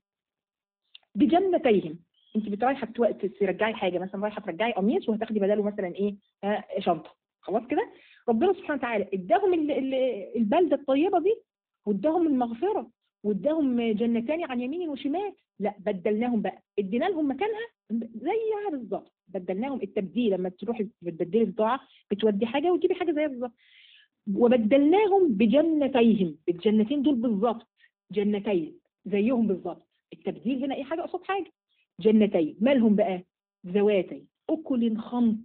بجنتيهم انت بترايحه ترجعي حاجه مثلا رايحه ترجعي قميص وهتاخدي بداله مثلا ايه آه شنطه خلاص كده ربنا سبحانه وتعالى اداهم البلده الطيبه دي واداهم المغفره واداهم جنتان عن يمين وشمال لا بدلناهم بقى ادينا لهم مكانها زيها بالظبط بدلناهم التبديل لما تروحي بتبدلي بضاعه بتودي حاجه وتجيبي حاجه زيها بالظبط وبدلناهم بجنتيهم الجنتين دول بالظبط جنتين زيهم بالظبط التبديل هنا ايه حاجه قصاد حاجه جنتين مالهم بقى ذواتي اكل خمط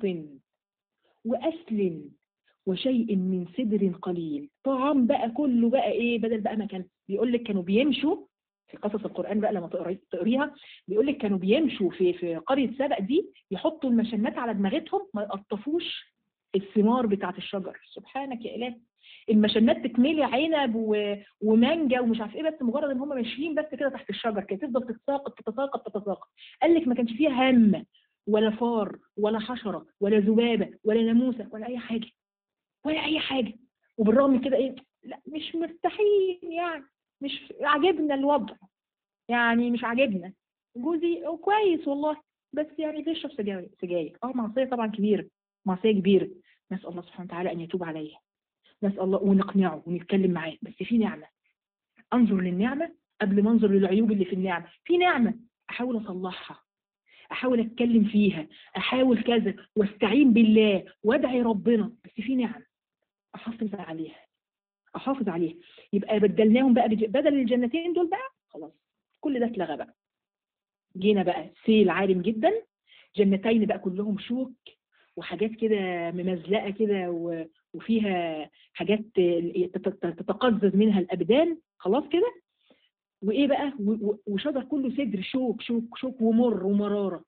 واصل وشيء من سدر قليل طعام بقى كله بقى ايه بدل بقى ما كان بيقول لك كانوا بيمشوا في قصص القرآن بقى لما تقري- تقريها بيقول لك كانوا بيمشوا في في قرية سبأ دي يحطوا المشنات على دماغتهم ما يقطفوش الثمار بتاعة الشجر سبحانك يا إله المشنات تكملي عنب و- ومانجا ومش عارف ايه بس مجرد ان هم ماشيين بس كده تحت الشجر كده تفضل تتساقط تتساقط تتساقط قال لك ما كانش فيها هم ولا فار ولا حشرة ولا ذبابة ولا ناموسة ولا أي حاجة ولا أي حاجة وبالرغم من كده إيه لا مش مرتاحين يعني مش عاجبنا الوضع يعني مش عاجبنا جوزي كويس والله بس يعني بيشرب سجاير سجاير اه معصية طبعا كبيرة معصية كبيرة نسأل الله سبحانه وتعالى أن يتوب عليها نسأل الله ونقنعه ونتكلم معاه بس في نعمة أنظر للنعمة قبل ما أنظر للعيوب اللي في النعمة في نعمة أحاول أصلحها احاول اتكلم فيها احاول كذا واستعين بالله وادعي ربنا بس في نعم احافظ عليها احافظ عليها يبقى بدلناهم بقى بج... بدل الجنتين دول بقى خلاص كل ده اتلغى بقى جينا بقى سيل عالم جدا جنتين بقى كلهم شوك وحاجات كده ممزلقه كده و... وفيها حاجات تت- تتقزز منها الابدان خلاص كده وايه بقى و- و- وشجر كله سدر شوك شوك شوك ومر ومراره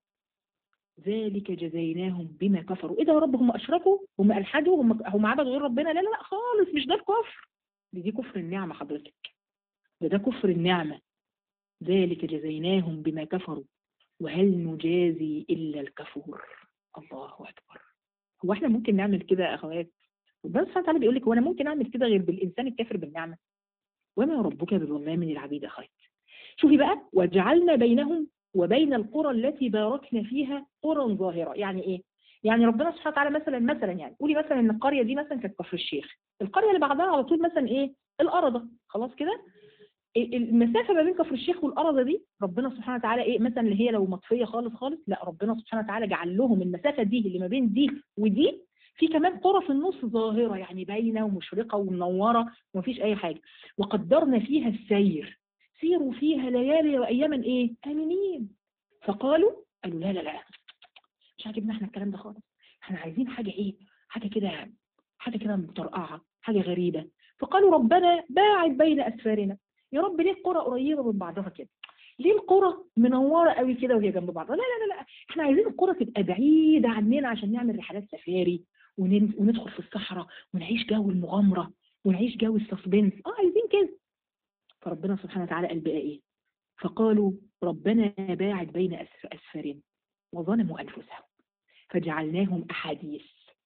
ذلك جزيناهم بما كفروا ايه ده يا رب هم اشركوا هم الحدوا هم هم عبدوا غير ربنا لا لا لا خالص مش ده الكفر دي, دي كفر النعمه حضرتك ده ده كفر النعمه ذلك جزيناهم بما كفروا وهل نجازي الا الكفور الله اكبر هو احنا ممكن نعمل كده يا اخوات ربنا سبحانه وتعالى بيقول لك هو انا ممكن اعمل كده غير بالانسان الكافر بالنعمه وما ربك بظلام للعبيد يا اخوات شوفي بقى وجعلنا بينهم وبين القرى التي باركنا فيها قرى ظاهرة يعني ايه يعني ربنا سبحانه وتعالى مثلا مثلا يعني قولي مثلا ان القرية دي مثلا كانت كفر الشيخ القرية اللي بعدها على طول مثلا ايه الأرضة خلاص كده ال- المسافة ما بين كفر الشيخ والأرضة دي ربنا سبحانه وتعالى ايه مثلا اللي هي لو مطفية خالص خالص لا ربنا سبحانه وتعالى جعل لهم المسافة دي اللي ما بين دي ودي في كمان قرى في النص ظاهرة يعني باينة ومشرقة ومنورة ومفيش أي حاجة وقدرنا فيها السير سيروا فيها ليالي وأياما إيه آمنين فقالوا قالوا لا لا لا مش عاجبنا احنا الكلام ده خالص احنا عايزين حاجة ايه حاجة كده حاجة كده مطرقعة حاجة غريبة فقالوا ربنا باعد بين أسفارنا يا رب ليه القرى قريبة من بعضها كده ليه القرى منورة قوي كده وهي جنب بعضها لا لا لا لا احنا عايزين القرى تبقى بعيدة عننا عشان نعمل رحلات سفاري ونن- وندخل في الصحراء ونعيش جو المغامرة ونعيش جو السسبنس اه عايزين كده فربنا سبحانه وتعالى قال بقى ايه فقالوا ربنا باعد بين أسف- أسفارنا وظلموا أنفسهم فجعلناهم أحاديث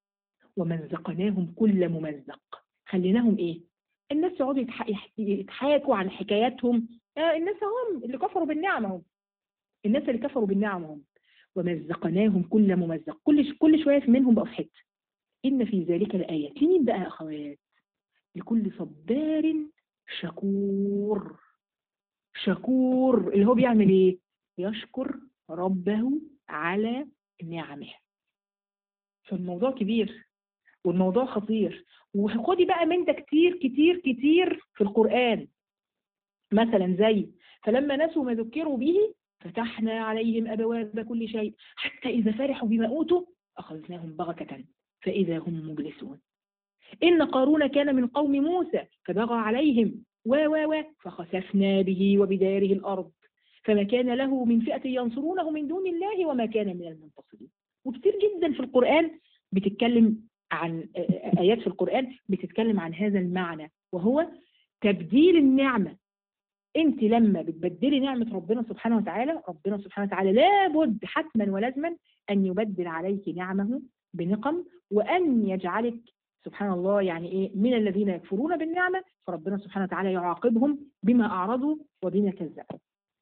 ومزقناهم كل ممزق خليناهم إيه الناس يقعدوا يتح- يح- يتحاكوا عن حكاياتهم آه الناس هم اللي كفروا بالنعمة هم الناس اللي كفروا بالنعمة هم ومزقناهم كل ممزق كل كل شوية منهم بقوا في حتة إن في ذلك لآيات لمين بقى يا أخوات لكل صبار شكور شكور اللي هو بيعمل ايه يشكر ربه على نعمه فالموضوع كبير والموضوع خطير وخدي بقى من ده كتير كتير كتير في القرآن مثلا زي فلما نسوا ما ذكروا به فتحنا عليهم أبواب كل شيء حتى إذا فرحوا بما أوتوا أخذناهم بغتة فإذا هم مبلسون إن قارون كان من قوم موسى فبغى عليهم و و و فخسفنا به وبداره الأرض فما كان له من فئة ينصرونه من دون الله وما كان من المنتصرين وكتير جدا في القرآن بتتكلم عن آيات في القرآن بتتكلم عن هذا المعنى وهو تبديل النعمة انت لما بتبدلي نعمة ربنا سبحانه وتعالى ربنا سبحانه وتعالى لابد حتما ولازما أن يبدل عليك نعمه بنقم وأن يجعلك سبحان الله يعني ايه من الذين يكفرون بالنعمة فربنا سبحانه وتعالى يعاقبهم بما أعرضوا وبما كذبوا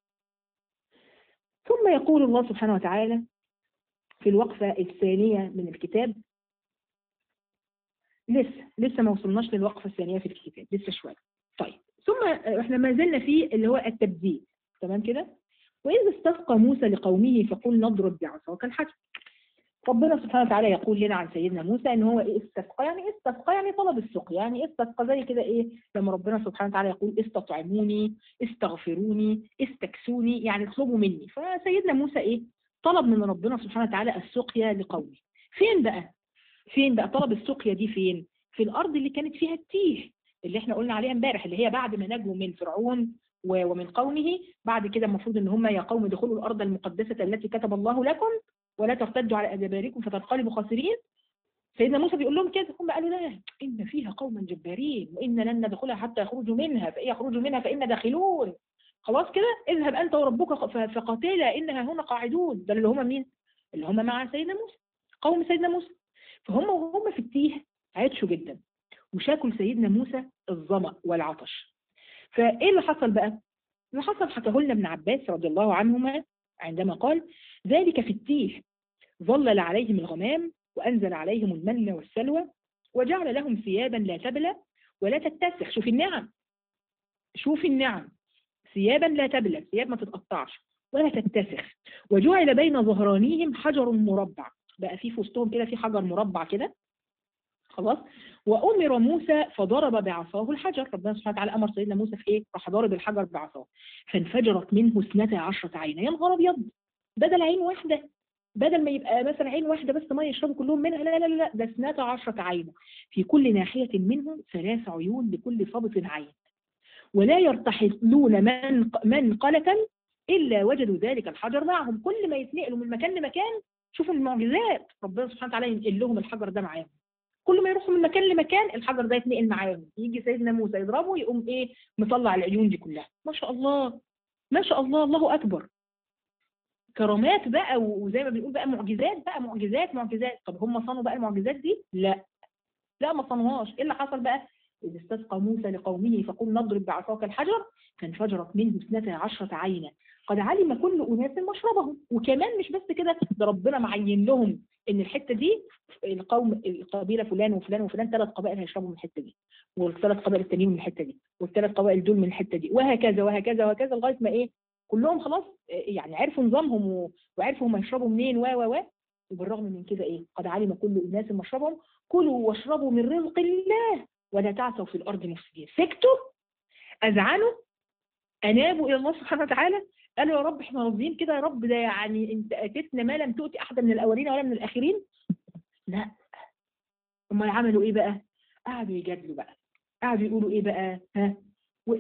ثم يقول الله سبحانه وتعالى في الوقفة الثانية من الكتاب لسه لسه ما وصلناش للوقفة الثانية في الكتاب لسه شوية طيب ثم احنا ما زلنا في اللي هو التبديل تمام كده وإذا استسقى موسى لقومه فقل نضرب بعصاك الحجر ربنا سبحانه وتعالى يقول لنا عن سيدنا موسى ان هو ايه استسقى يعني إيه استسقى يعني طلب السقي يعني إيه استسقى زي كده ايه لما ربنا سبحانه وتعالى يقول استطعموني استغفروني استكسوني يعني اطلبوا مني فسيدنا موسى ايه طلب من ربنا سبحانه وتعالى السقيا لقومه فين بقى فين بقى طلب السقيا دي فين في الارض اللي كانت فيها التيه اللي احنا قلنا عليها امبارح اللي هي بعد ما نجوا من فرعون ومن قومه بعد كده المفروض ان هم يا قوم ادخلوا الارض المقدسه التي كتب الله لكم ولا ترتدوا على ادباركم فتنقلبوا خاسرين سيدنا موسى بيقول لهم كده هم قالوا لا ان فيها قوما جبارين وان لن ندخلها حتى يخرجوا منها فان يخرجوا منها فان داخلون خلاص كده اذهب انت وربك فقاتلا انها هنا قاعدون ده اللي هم مين اللي هم مع سيدنا موسى قوم سيدنا موسى فهم وهم في التيه عطشوا جدا وشاكوا لسيدنا موسى الظمأ والعطش فايه اللي حصل بقى اللي حصل حكاه لنا ابن عباس رضي الله عنهما عندما قال ذلك في التيه ظلل عليهم الغمام وأنزل عليهم المن والسلوى وجعل لهم ثيابا لا تبلى ولا تتسخ شوف النعم شوف النعم ثيابا لا تبلى ثياب ما تتقطعش ولا تتسخ وجعل بين ظهرانيهم حجر مربع بقى في في وسطهم كده في حجر مربع كده خلاص وأمر موسى فضرب بعصاه الحجر ربنا سبحانه وتعالى أمر سيدنا موسى في إيه راح ضارب الحجر بعصاه فانفجرت منه اثنتا عشرة عينا يا نهار أبيض بدل عين واحدة بدل ما يبقى مثلا عين واحدة بس ما يشربوا كلهم منها لا لا لا, لا ده اثنتا عشرة عين في كل ناحية منهم ثلاث عيون لكل صبط عين ولا يرتحلون من منقلة إلا وجدوا ذلك الحجر معهم كل ما يتنقلوا من مكان لمكان شوفوا المعجزات ربنا سبحانه وتعالى ينقل لهم الحجر ده معاهم كل ما يروحوا من مكان لمكان الحجر ده يتنقل معاهم يجي سيدنا موسى يضربه يقوم ايه مطلع العيون دي كلها ما شاء الله ما شاء الله الله اكبر كرامات بقى وزي ما بنقول بقى معجزات بقى معجزات معجزات طب هم صنوا بقى المعجزات دي لا لا ما صنوهاش ايه اللي حصل بقى إذ استسقى موسى لقومه فقل نضرب بعصاك الحجر فانفجرت منه اثنتا عشرة عينا قد علم كل أناس مشربهم وكمان مش بس كده ده ربنا معين لهم ان الحته دي القوم القبيله فلان وفلان وفلان ثلاث قبائل هيشربوا من الحته دي والثلاث قبائل التانيين من الحته دي والثلاث قبائل دول من الحته دي وهكذا وهكذا وهكذا لغايه ما ايه كلهم خلاص يعني عرفوا نظامهم وعرفوا هم يشربوا منين و و و وبالرغم من كده ايه قد علم كل اناس مشربهم كلوا واشربوا من رزق الله ولا تعثوا في الارض مفسدين سكتوا اذعنوا انابوا الى الله سبحانه وتعالى قالوا يا رب احنا راضيين كده يا رب ده يعني انت اتيتنا ما لم تؤتي احدا من الاولين ولا من الاخرين لا امال عملوا ايه بقى قعدوا يجادلوا بقى قعدوا يقولوا ايه بقى ها و...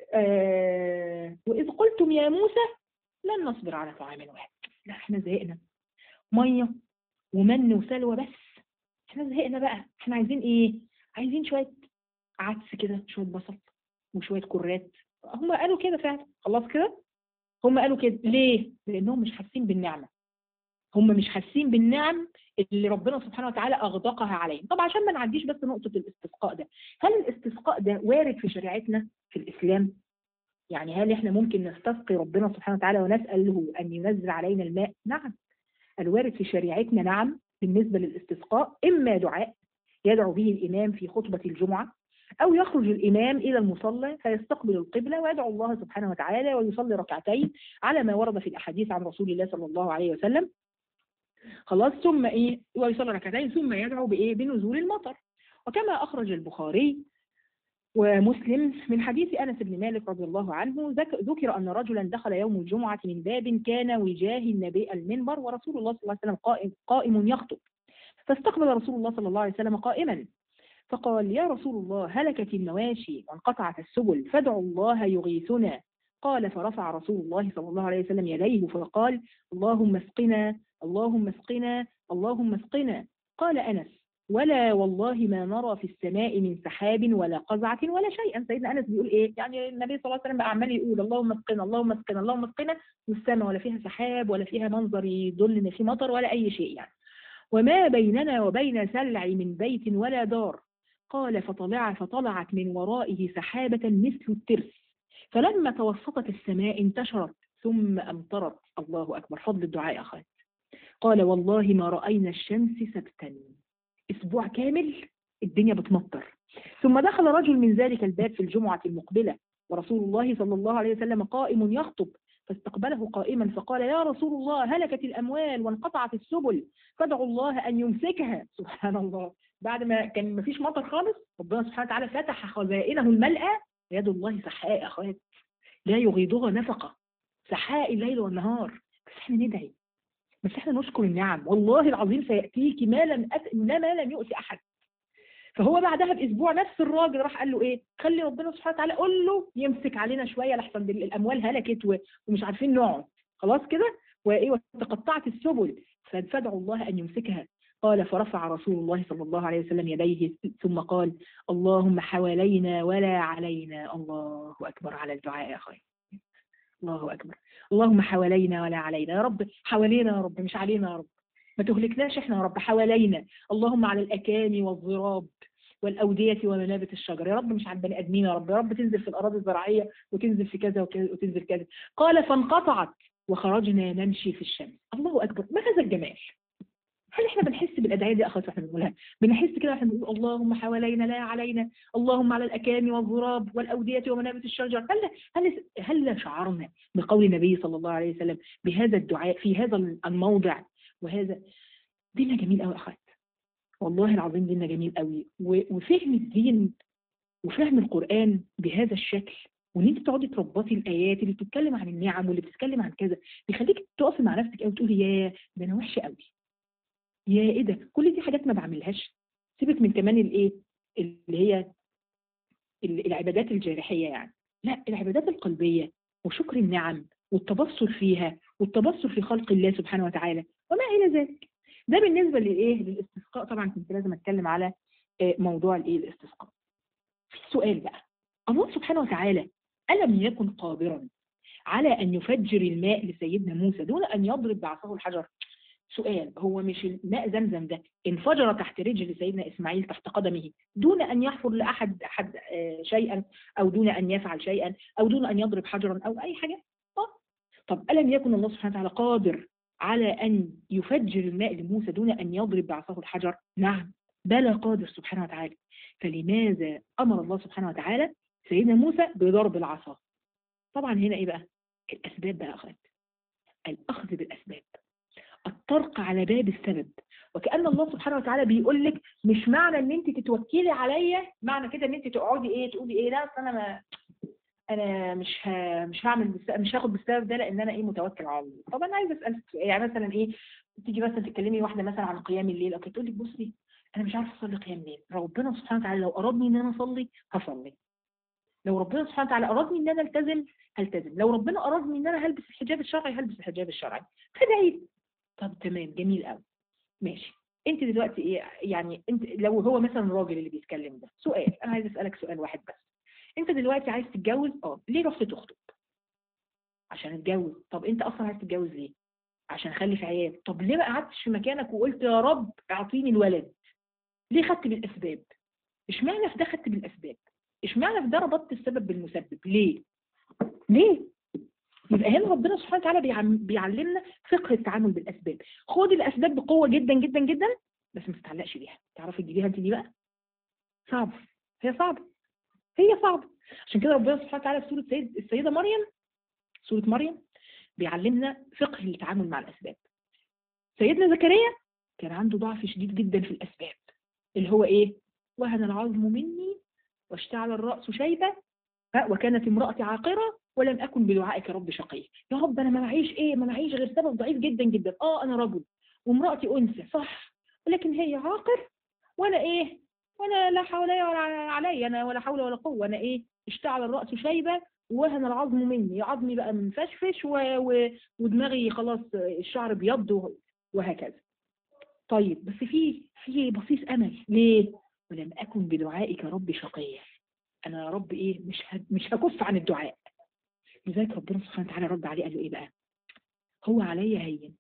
آه... واذ قلتم يا موسى لن نصبر على طعام واحد لا احنا زهقنا ميه ومن وسلوى بس احنا زهقنا بقى احنا عايزين ايه عايزين شويه عدس كده شويه بصل وشويه كرات هم قالوا كده فعلا خلاص كده هم قالوا كده ليه لانهم مش حاسين بالنعمه هم مش حاسين بالنعم اللي ربنا سبحانه وتعالى اغدقها عليهم طب عشان ما نعديش بس نقطه الاستسقاء ده هل الاستسقاء ده وارد في شريعتنا في الاسلام يعني هل احنا ممكن نستسقي ربنا سبحانه وتعالى ونساله ان ينزل علينا الماء نعم الوارد في شريعتنا نعم بالنسبه للاستسقاء اما دعاء يدعو به الامام في خطبه الجمعه أو يخرج الإمام إلى المصلى فيستقبل القبلة ويدعو الله سبحانه وتعالى ويصلي ركعتين على ما ورد في الأحاديث عن رسول الله صلى الله عليه وسلم خلاص ثم إيه ويصلي ركعتين ثم يدعو بإيه بنزول المطر وكما أخرج البخاري ومسلم من حديث أنس بن مالك رضي الله عنه ذكر أن رجلا دخل يوم الجمعة من باب كان وجاه النبي المنبر ورسول الله صلى الله عليه وسلم قائم, قائم يخطب فاستقبل رسول الله صلى الله عليه وسلم قائما فقال يا رسول الله هلكت المواشي وانقطعت السبل فادعوا الله يغيثنا قال فرفع رسول الله صلى الله عليه وسلم يديه فقال اللهم اسقنا اللهم اسقنا اللهم اسقنا قال أنس ولا والله ما نرى في السماء من سحاب ولا قزعة ولا شيئا سيدنا أنس بيقول إيه يعني النبي صلى الله عليه وسلم بقى عمال يقول اللهم اسقنا اللهم اسقنا اللهم اسقنا والسماء ولا فيها سحاب ولا فيها منظر يدل إن في مطر ولا أي شيء يعني وما بيننا وبين سلع من بيت ولا دار قال فطلع فطلعت من ورائه سحابة مثل الترس فلما توسطت السماء انتشرت ثم أمطرت الله أكبر فضل الدعاء أخذ قال والله ما رأينا الشمس سبتا أسبوع كامل الدنيا بتمطر ثم دخل رجل من ذلك الباب في الجمعة المقبلة ورسول الله صلى الله عليه وسلم قائم يخطب فاستقبله قائما فقال يا رسول الله هلكت الأموال وانقطعت السبل فادعوا الله أن يمسكها سبحان الله بعد ما كان ما فيش مطر خالص ربنا سبحانه وتعالى فتح خزائنه الملأى يد الله سحاء يا أخوات لا يغيضها نفقة سحاء الليل والنهار بس احنا ندعي بس احنا نشكر النعم والله العظيم سيأتيك ما لم أت... ما لم يؤتي أحد فهو بعدها باسبوع نفس الراجل راح قال له ايه خلي ربنا سبحانه وتعالى قول له يمسك علينا شويه لحسن الاموال هلكت و- ومش عارفين نقعد خلاص كده وايه وتقطعت السبل فادعوا الله ان يمسكها قال فرفع رسول الله صلى الله عليه وسلم يديه ثم قال اللهم حوالينا ولا علينا الله اكبر على الدعاء يا اخوي الله اكبر اللهم حوالينا ولا علينا يا رب حوالينا يا رب مش علينا يا رب ما تهلكناش احنا يا رب حوالينا اللهم على الاكام والضراب والاوديه ومنابت الشجر يا رب مش على البني ادمين يا رب يا رب تنزل في الاراضي الزراعيه وتنزل في كذا وكذا وتنزل كذا قال فانقطعت وخرجنا نمشي في الشمس الله اكبر ما هذا الجمال هل احنا بنحس بالادعيه دي اخوات واحنا بنقولها بنحس كده واحنا بنقول اللهم حوالينا لا علينا اللهم على الاكام والضراب والاوديه ومنابت الشجر هل هل هل شعرنا بقول النبي صلى الله عليه وسلم بهذا الدعاء في هذا الموضع وهذا ديننا جميل قوي يا اخوات والله العظيم ديننا جميل قوي و- وفهم الدين وفهم القرآن بهذا الشكل وان انت تقعدي تربطي الايات اللي بتتكلم عن النعم واللي بتتكلم عن كذا بيخليك تقفي مع نفسك قوي وتقولي يا ده انا وحشه قوي يا ايه ده كل دي حاجات ما بعملهاش سيبك من كمان الايه اللي هي ال- العبادات الجارحيه يعني لا العبادات القلبيه وشكر النعم والتبصر فيها والتبصر في خلق الله سبحانه وتعالى وما الى ذلك ده بالنسبه للايه للاستسقاء طبعا كنت لازم اتكلم على آه، موضوع الايه الاستسقاء في سؤال بقى الله سبحانه وتعالى الم يكن قادرا على ان يفجر الماء لسيدنا موسى دون ان يضرب بعصاه الحجر سؤال هو مش الماء زمزم ده انفجر تحت رجل سيدنا اسماعيل تحت قدمه دون ان يحفر لاحد احد آه، شيئا او دون ان يفعل شيئا او دون ان يضرب حجرا او اي حاجه اه طب الم يكن الله سبحانه وتعالى قادر على ان يفجر الماء لموسى دون ان يضرب بعصاه الحجر نعم بلى قادر سبحانه وتعالى فلماذا امر الله سبحانه وتعالى سيدنا موسى بضرب العصا طبعا هنا ايه بقى الاسباب بقى اخذت الاخذ بالاسباب الطرق على باب السبب وكأن الله سبحانه وتعالى بيقول لك مش معنى ان انت تتوكلي عليا معنى كده ان انت تقعدي ايه تقولي ايه لا اصل انا ما انا مش ه... مش هعمل بالسبب مش هاخد بالسبب ده لان انا ايه متوكل على الله طب انا عايزه اسال يعني مثلا ايه تيجي مثلا تتكلمي واحده مثلا عن قيام الليل او كده تقول لك بصي انا مش عارفه اصلي قيام الليل ربنا سبحانه وتعالى لو ارادني ان انا اصلي هصلي لو ربنا سبحانه وتعالى ارادني ان انا التزم هلتزم لو ربنا ارادني ان انا هلبس الحجاب الشرعي هلبس الحجاب الشرعي فدعي لي. طب تمام جميل قوي ماشي انت دلوقتي ايه يعني انت لو هو مثلا الراجل اللي بيتكلم ده سؤال انا عايز اسالك سؤال واحد بس انت دلوقتي عايز تتجوز اه ليه رحت تخطب عشان اتجوز طب انت اصلا عايز تتجوز ليه عشان اخلف عيال طب ليه ما قعدتش في مكانك وقلت يا رب اعطيني الولد ليه خدت بالاسباب اشمعنى في ده خدت بالاسباب اشمعنى في ده ربطت السبب بالمسبب ليه ليه يبقى هنا ربنا سبحانه وتعالى بيعم- بيعلمنا فقه التعامل بالاسباب خد الاسباب بقوه جدا جدا جدا بس ما تتعلقش بيها تعرفي تجيبيها انت دي بقى صعبه هي صعبه هي صعبه عشان كده ربنا سبحانه وتعالى في سوره سيد السيده مريم سوره مريم بيعلمنا فقه التعامل مع الاسباب سيدنا زكريا كان عنده ضعف شديد جدا في الاسباب اللي هو ايه وهن العظم مني واشتعل الراس شيبه ها، وكانت امرأتي عاقرة ولم أكن بدعائك رب شقي يا رب أنا ما معيش إيه ما معيش غير سبب ضعيف جدا جدا آه أنا رجل وامرأتي أنثى صح ولكن هي عاقر وأنا إيه وأنا لا حول لي ولا علي أنا ولا حول ولا قوة أنا إيه اشتعل الرأس شيبة وهن العظم مني عظمي بقى مفشفش و... و... ودماغي خلاص الشعر بيض و- وهكذا طيب بس في في بصيص أمل ليه ولم أكن بدعائك رب شقيا انا يا رب ايه مش ه... مش هكف عن الدعاء لذلك ربنا سبحانه وتعالى رد عليه قال له ايه بقى هو عليا هين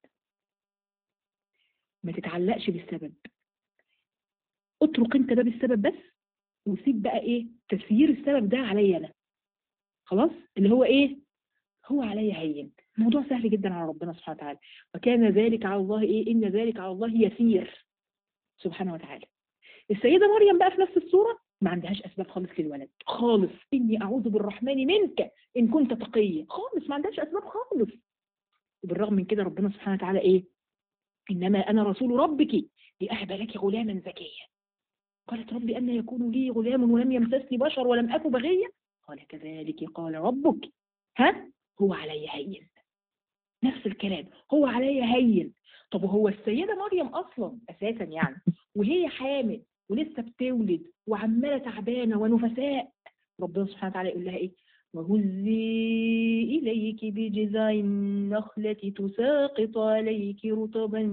ما تتعلقش بالسبب اترك انت باب السبب بس وسيب بقى ايه تسيير السبب ده عليا انا خلاص اللي هو ايه هو عليا هين الموضوع سهل جدا على ربنا سبحانه وتعالى وكان ذلك على الله ايه ان ذلك على الله يسير سبحانه وتعالى السيده مريم بقى في نفس الصوره ما عندهاش اسباب خالص للولد خالص اني اعوذ بالرحمن منك ان كنت تقيا خالص ما عندهاش اسباب خالص وبالرغم من كده ربنا سبحانه وتعالى ايه انما انا رسول ربك لاهب لك غلاما زكيا قالت ربي ان يكون لي غلام ولم يمسسني بشر ولم اك بغيا قال كذلك قال ربك ها هو علي هين نفس الكلام هو علي هين طب وهو السيدة مريم أصلا أساسا يعني وهي حامل ولسه بتولد وعمالة تعبانة ونفساء ربنا سبحانه وتعالى يقول لها إيه وهزي إليك بجذع النخلة تساقط عليك رطبا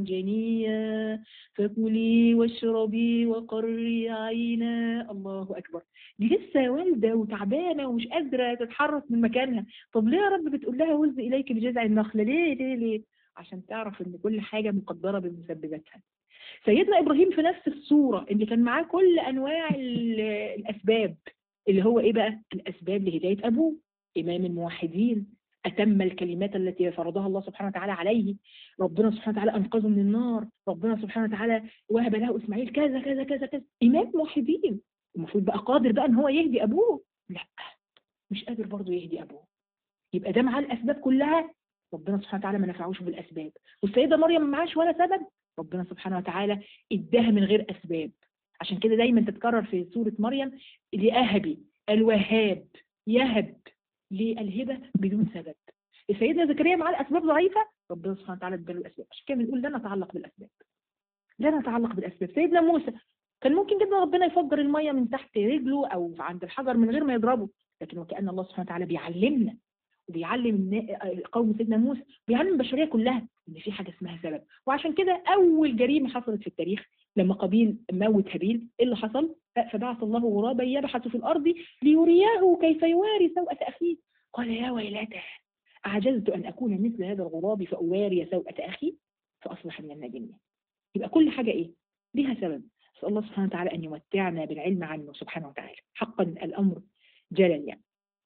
جنيا فكلي واشربي وقري عينا الله أكبر دي لسه والدة وتعبانة ومش قادرة تتحرك من مكانها طب ليه يا رب بتقول لها وزي إليك بجذع النخلة ليه ليه ليه عشان تعرف ان كل حاجة مقدرة بمسبباتها سيدنا إبراهيم في نفس الصورة اللي كان معاه كل أنواع الأسباب اللي هو إيه بقى الأسباب لهداية أبوه إمام الموحدين أتم الكلمات التي فرضها الله سبحانه وتعالى عليه ربنا سبحانه وتعالى أنقذه من النار ربنا سبحانه وتعالى وهب له إسماعيل كذا كذا كذا كذا إمام موحدين المفروض بقى قادر بقى إن هو يهدي أبوه لا مش قادر برضه يهدي أبوه يبقى ده معاه الأسباب كلها ربنا سبحانه وتعالى ما نفعوش بالأسباب والسيدة مريم ما معاش ولا سبب ربنا سبحانه وتعالى اداها من غير أسباب عشان كده دايما تتكرر في سورة مريم لأهبي الوهاب يهب للهبة بدون سبب السيدة زكريا مع الأسباب ضعيفة ربنا سبحانه وتعالى اداله الأسباب عشان كده بنقول لا نتعلق بالأسباب لا نتعلق بالأسباب سيدنا موسى كان ممكن جدا ربنا يفجر المية من تحت رجله أو عند الحجر من غير ما يضربه لكن وكأن الله سبحانه وتعالى بيعلمنا وبيعلم قوم سيدنا موسى بيعلم البشريه كلها ان في حاجه اسمها سبب وعشان كده اول جريمه حصلت في التاريخ لما قابيل موت هابيل ايه اللي حصل فبعث الله غرابا يبحث في الارض ليرياه كيف يواري سوءة اخيه قال يا ويلته اعجزت ان اكون مثل هذا الغراب فاواري سوءة اخي فاصبح من النادمين يبقى كل حاجه ايه ليها سبب اسال الله سبحانه وتعالى ان يمتعنا بالعلم عنه سبحانه وتعالى حقا الامر جلل يعني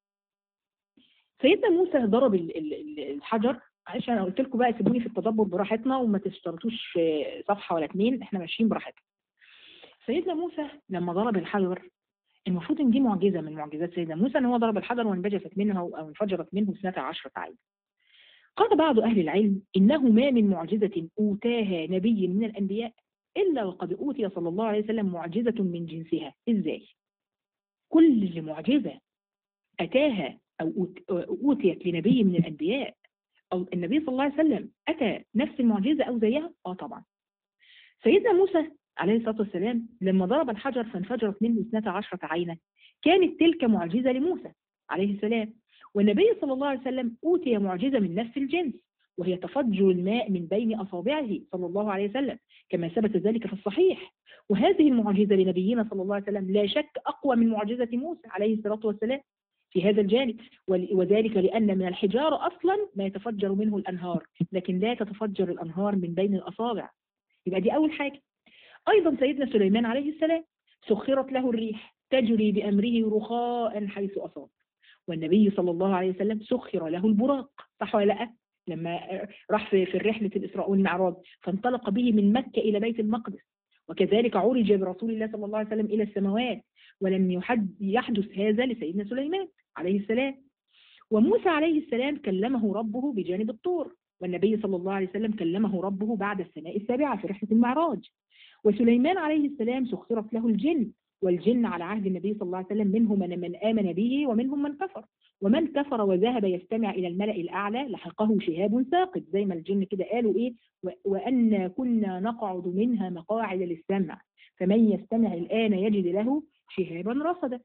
سيدنا موسى ضرب الحجر معلش انا قلت لكم بقى سيبوني في التدبر براحتنا وما تشترطوش صفحه ولا اتنين احنا ماشيين براحتنا. سيدنا موسى لما ضرب الحجر المفروض ان دي معجزه من معجزات سيدنا موسى ان هو ضرب الحجر وانبجست منه او انفجرت منه اثنتا عشرة عين. قال بعض اهل العلم انه ما من معجزه اوتاها نبي من الانبياء الا وقد اوتي صلى الله عليه وسلم معجزه من جنسها، ازاي؟ كل معجزه اتاها أو أوتيت لنبي من الأنبياء أو النبي صلى الله عليه وسلم أتى نفس المعجزة أو زيها؟ آه طبعا سيدنا موسى عليه الصلاة والسلام لما ضرب الحجر فانفجرت منه اثنتا عشرة عينا كانت تلك معجزة لموسى عليه السلام والنبي صلى الله عليه وسلم أوتي معجزة من نفس الجنس وهي تفجر الماء من بين أصابعه صلى الله عليه وسلم كما ثبت ذلك في الصحيح وهذه المعجزة لنبينا صلى الله عليه وسلم لا شك أقوى من معجزة موسى عليه الصلاة والسلام في هذا الجانب وذلك لأن من الحجارة أصلا ما يتفجر منه الأنهار لكن لا تتفجر الأنهار من بين الأصابع يبقى دي أول حاجة أيضا سيدنا سليمان عليه السلام سخرت له الريح تجري بأمره رخاء حيث أصاب والنبي صلى الله عليه وسلم سخر له البراق صح ولا لا لما راح في, في الرحلة الإسراء والمعراج فانطلق به من مكة إلى بيت المقدس وكذلك عرج برسول الله صلى الله عليه وسلم إلى السماوات ولم يحدث هذا لسيدنا سليمان عليه السلام وموسى عليه السلام كلمه ربه بجانب الطور والنبي صلى الله عليه وسلم كلمه ربه بعد السماء السابعة في رحلة المعراج وسليمان عليه السلام سخرت له الجن والجن على عهد النبي صلى الله عليه وسلم منهم من, من آمن به ومنهم من كفر ومن كفر وذهب يستمع إلى الملأ الأعلى لحقه شهاب ثاقب زي ما الجن كده قالوا إيه وأن كنا نقعد منها مقاعد للسمع فمن يستمع الآن يجد له شهابا رصدا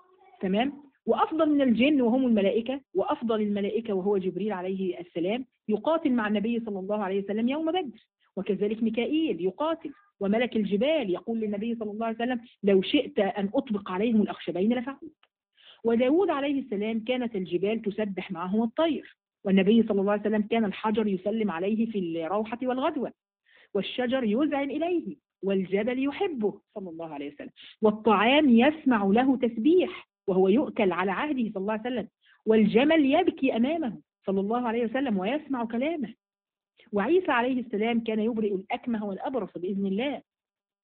تمام وأفضل من الجن وهم الملائكة وأفضل الملائكة وهو جبريل عليه السلام يقاتل مع النبي صلى الله عليه وسلم يوم بدر وكذلك ميكائيل يقاتل وملك الجبال يقول للنبي صلى الله عليه وسلم لو شئت أن أطبق عليهم الأخشبين لفعلت وداود عليه السلام كانت الجبال تسبح معه والطير والنبي صلى الله عليه وسلم كان الحجر يسلم عليه في الروحة والغدوة والشجر يذعن إليه والجبل يحبه صلى الله عليه وسلم والطعام يسمع له تسبيح وهو يؤكل على عهده صلى الله عليه وسلم والجمل يبكي أمامه صلى الله عليه وسلم ويسمع كلامه وعيسى عليه السلام كان يبرئ الأكمه والأبرص بإذن الله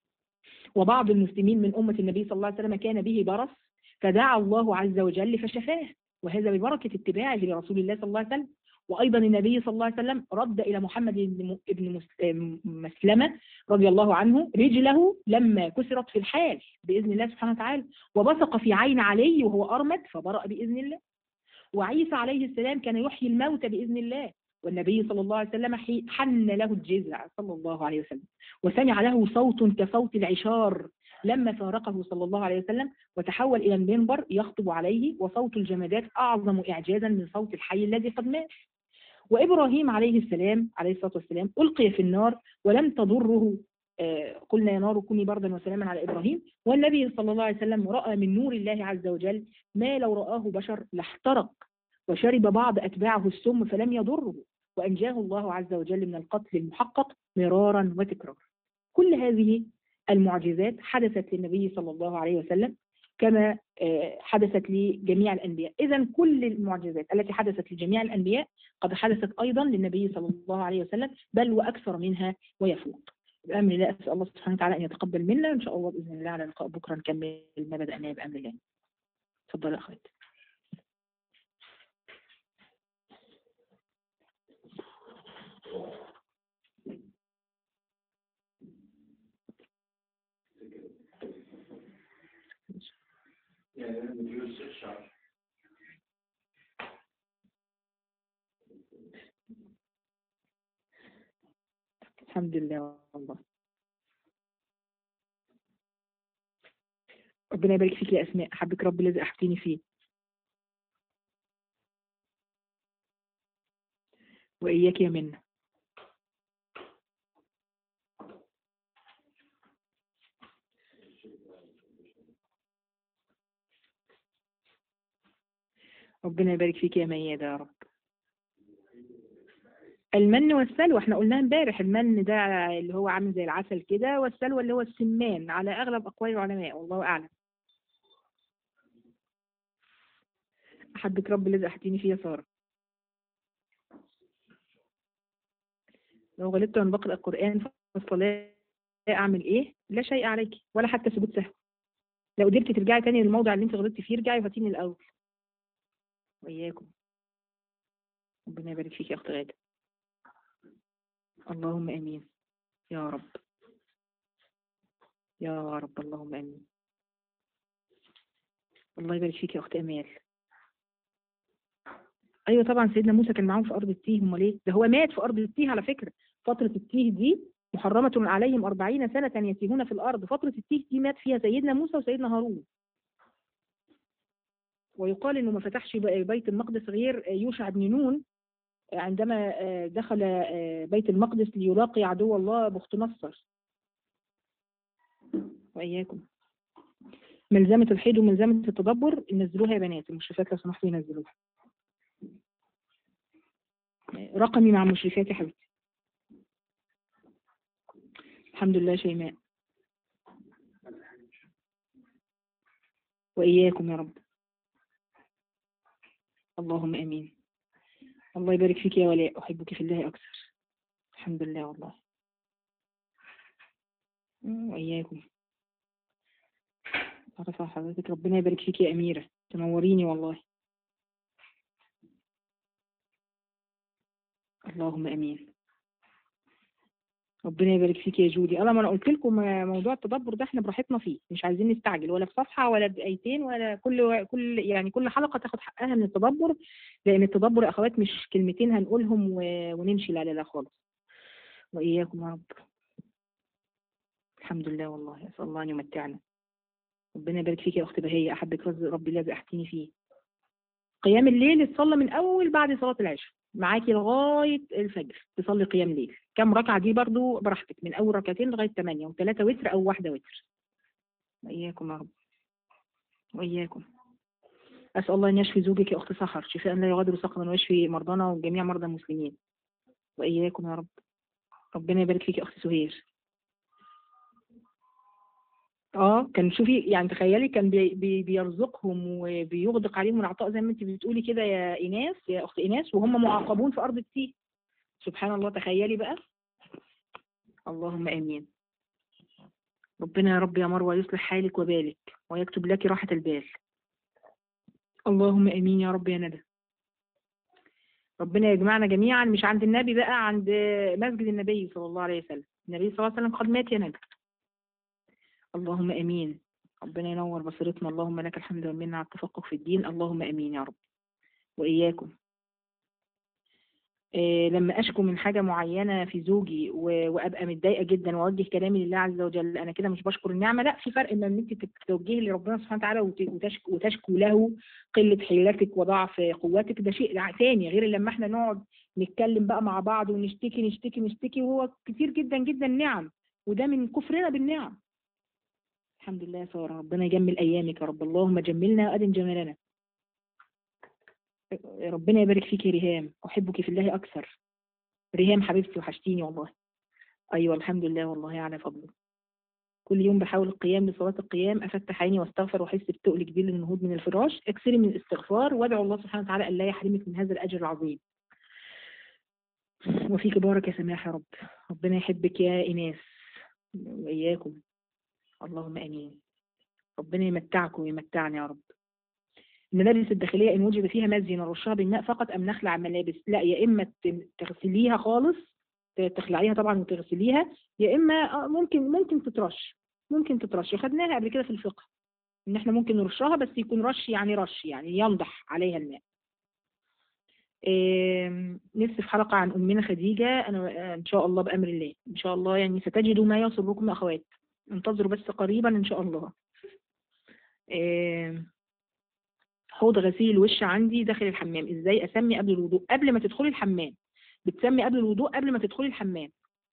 وبعض المسلمين من أمة النبي صلى الله عليه وسلم كان به برص فدعا الله عز وجل فشفاه وهذا ببركة اتباعه لرسول الله صلى الله عليه وسلم وأيضا النبي صلى الله عليه وسلم رد إلى محمد بن بن مس- آم، مسلمة رضي الله عنه رجله لما كسرت في الحال بإذن الله سبحانه وتعالى وبصق في عين علي وهو أرمد فبرأ بإذن الله وعيسى عليه السلام كان يحيي الموتى بإذن الله والنبي صلى الله عليه وسلم حي- حن له الجزع صلى الله عليه وسلم وسمع له صوت كصوت العشار لما فارقه صلى الله عليه وسلم وتحول إلى المنبر يخطب عليه وصوت الجمادات أعظم إعجازا من صوت الحي الذي قد مات وإبراهيم عليه السلام عليه الصلاة والسلام ألقي في النار ولم تضره آه، قلنا يا نار كوني بردا وسلاما على إبراهيم والنبي صلى الله عليه وسلم رأى من نور الله عز وجل ما لو رآه بشر لاحترق وشرب بعض أتباعه السم فلم يضره وأنجاه الله عز وجل من القتل المحقق مرارا وتكرارا كل هذه المعجزات حدثت للنبي صلى الله عليه وسلم كما آه، حدثت لجميع الأنبياء إذا كل المعجزات التي حدثت لجميع الأنبياء قد حدثت أيضا للنبي صلى الله عليه وسلم بل وأكثر منها ويفوق بأمر الله أسأل الله سبحانه وتعالى أن يتقبل منا إن شاء الله بإذن الله على لقاء بكرة نكمل ما بدأناه بأمر الله تفضل يا أخوات الحمد لله والله ربنا يبارك فيك يا أسماء أحبك رب الذي أحبتيني فيه وإياك يا منى ربنا يبارك فيك يا ميادة يا رب المن والسلوى احنا قلناها امبارح المن ده اللي هو عامل زي العسل كده والسلوى اللي هو السمان على اغلب اقوال العلماء والله اعلم احبك رب الذي احتيني فيه يا ساره لو غلبت عن بقرأ القرآن في الصلاة أعمل إيه؟ لا شيء عليك ولا حتى سجود سهو لو قدرتي ترجعي تاني للموضع اللي أنت غلطتي فيه ارجعي وهاتيني الأول وإياكم ربنا يبارك فيك يا أخت غادة اللهم آمين يا رب يا رب اللهم آمين الله يبارك فيك يا أخت أمال أيوة طبعا سيدنا موسى كان معاهم في أرض التيه أمال إيه؟ ده هو مات في أرض التيه على فكرة فترة التيه دي محرمة عليهم أربعين سنة يتيهون في الأرض فترة التيه دي مات فيها سيدنا موسى وسيدنا هارون ويقال انه ما فتحش بيت المقدس غير يوشع بن نون عندما دخل بيت المقدس ليلاقي عدو الله بخت نصر واياكم ملزمة الحيض وملزمة التدبر نزلوها يا بنات المشرفات لو سمحتوا ينزلوها رقمي مع المشرفات يا حبيبتي الحمد لله شيماء وإياكم يا رب اللهم امين الله يبارك فيك يا ولاء احبك في الله اكثر الحمد لله والله واياكم عرفة حضرتك ربنا يبارك فيك يا اميره تنوريني والله اللهم امين ربنا يبارك فيك يا جودي انا ما انا قلت لكم موضوع التدبر ده احنا براحتنا فيه مش عايزين نستعجل ولا في صفحه ولا بايتين ولا كل كل يعني كل حلقه تاخد حقها من التدبر لان التدبر يا اخوات مش كلمتين هنقولهم و... ونمشي لا لا لا خالص واياكم يا رب الحمد لله والله اسال الله ان يمتعنا ربنا يبارك فيك يا اخت بهيه احبك رزق ربي الذي احتيني فيه قيام الليل يتصلى من اول بعد صلاه العشاء معاكي لغاية الفجر تصلي قيام ليل كم ركعة دي برضو براحتك من أول ركعتين لغاية ثمانية وثلاثة وتر أو واحدة وتر وإياكم يا رب وإياكم أسأل الله أن يشفي زوجك يا أخت سحر شفاء لا يغادر سقما ويشفي مرضانا وجميع مرضى المسلمين وإياكم يا رب ربنا يبارك فيك يا أخت سهير اه كان شوفي يعني تخيلي كان بي بي بيرزقهم وبيغدق عليهم العطاء زي ما انت بتقولي كده يا ايناس يا اخت ايناس وهم معاقبون في ارض التيه سبحان الله تخيلي بقى اللهم امين ربنا يا رب يا مروة يصلح حالك وبالك ويكتب لك راحة البال اللهم امين يا رب يا ندى ربنا يجمعنا جميعا مش عند النبي بقى عند مسجد النبي صلى الله عليه وسلم النبي صلى الله عليه وسلم قد مات يا ندى اللهم امين ربنا ينور بصيرتنا اللهم لك الحمد والمنة على التفقه في الدين اللهم امين يا رب واياكم إيه لما اشكو من حاجه معينه في زوجي و- وابقى متضايقه جدا واوجه كلامي لله عز وجل انا كده مش بشكر النعمه لا في فرق ما ان انت توجهي لربنا سبحانه وتعالى وت- وتشك- وتشكو له قله حيلتك وضعف قوتك ده شيء تاني غير لما احنا نقعد نتكلم بقى مع بعض ونشتكي نشتكي نشتكي وهو كتير جدا جدا نعم وده من كفرنا بالنعم الحمد لله يا ساره ربنا يجمل ايامك يا رب اللهم جملنا وادم جمالنا ربنا يبارك فيك يا ريهام احبك في الله اكثر ريهام حبيبتي وحشتيني والله ايوه الحمد لله والله على فضله كل يوم بحاول القيام بصلاة القيام أفتح عيني واستغفر وأحس بتقل كبير للنهوض من الفراش اكثري من الاستغفار وادعو الله سبحانه وتعالى ألا يحرمك من هذا الأجر العظيم وفيك بارك يا سماح يا رب ربنا يحبك يا إيناس وإياكم اللهم آمين ربنا يمتعكم ويمتعني يا رب الملابس الداخلية إن وجد فيها مزي نرشها بالماء فقط أم نخلع الملابس لا يا إما ت- تغسليها خالص ت- تخلعيها طبعا وتغسليها يا إما آه، ممكن ممكن تترش ممكن تترش خدناها قبل كده في الفقه إن إحنا ممكن نرشها بس يكون رش يعني رش يعني ينضح عليها الماء آم، نفسي في حلقة عن أمنا خديجة أنا آه، إن شاء الله بأمر الله إن شاء الله يعني ستجدوا ما يسركم يا أخوات انتظروا بس قريبا إن شاء الله آم، حوض غسيل الوش عندي داخل الحمام ازاي اسمي قبل الوضوء قبل ما تدخلي الحمام بتسمي قبل الوضوء قبل ما تدخلي الحمام